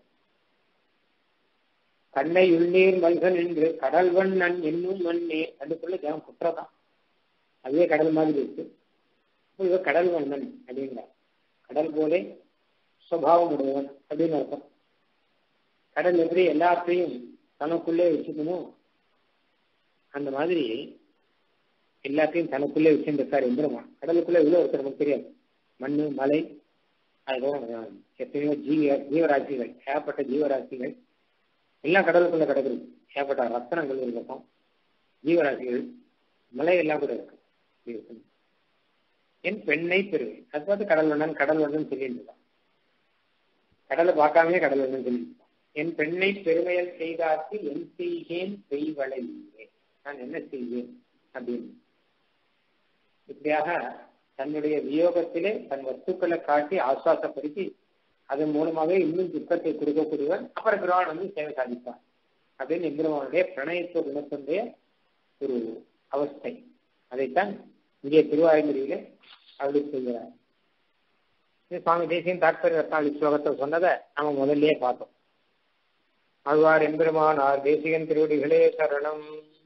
கண்ணை உள்நீர் மல்கன் என்று கடல் வண்ணன் என்னும் மண்ணே அதுக்குள்ள ஜனம் குற்றதான் அதுவே கடல் மாதிரி இருக்கு இவ கடல் வண்ணன் அப்படிங்கிறார் கடல் போலே சுவாவம் உடையவன் அப்படின்னு அர்த்தம் கடல் எப்படி எல்லாத்தையும் தனக்குள்ளே வச்சுக்கணும் அந்த மாதிரி எல்லாத்தையும் தனக்குள்ளே வச்சுருக்கார் எந்திரமான் கடலுக்குள்ளே இவ்வளோ ஒருத்தர் நமக்கு தெரியாது மண் மலை அதுக்கப்புறம் எத்தனையோ ஜீவ ஜீவராசிகள் ஏகப்பட்ட ஜீவராசிகள் எல்லாம் கடலுக்குள்ள கிடக்குது ஏகப்பட்ட ரத்தனங்கள் இருக்கட்டும் ஜீவராசிகள் மலை எல்லாம் கூட இருக்கு என் பெண்ணை பெறுவேன் அது பார்த்து கடல் வண்ணன் கடல் வண்ணன் சொல்லிட்டு இருக்கான் கடலை பார்க்காமலே கடல் வண்ணன் சொல்லிட்டு இருக்கான் என் பெண்ணை பெருமையல் செய்தாக்கு என் செய்கேன் செய்வளை நான் என்ன செய்வேன் அப்படின்னு இப்படியாக தன்னுடைய வியோகத்திலே தன் வஸ்துக்களை காட்டி ஆசுவாசப்படுத்தி அதன் மூலமாக இன்னும் துக்கத்தை கொடுக்கக்கூடியவன் அப்புறம் பெருமாள் வந்து சேவை சாதிப்பான் அப்படின்னு எம்பெருமானுடைய பிரணயத்துவ குணத்தினுடைய ஒரு அவஸ்தை அதைத்தான் இங்கே திருவாயுமொழியில அப்படி செய்கிறார் சுவாமி தேசியம் தாற்பரிய ரத்னாவளி ஸ்லோகத்தை சொன்னதை நம்ம முதல்லயே பார்த்தோம் ஆழ்வார் எம்பெருமானார் தேசிகன் திருவடிகளே சரணம்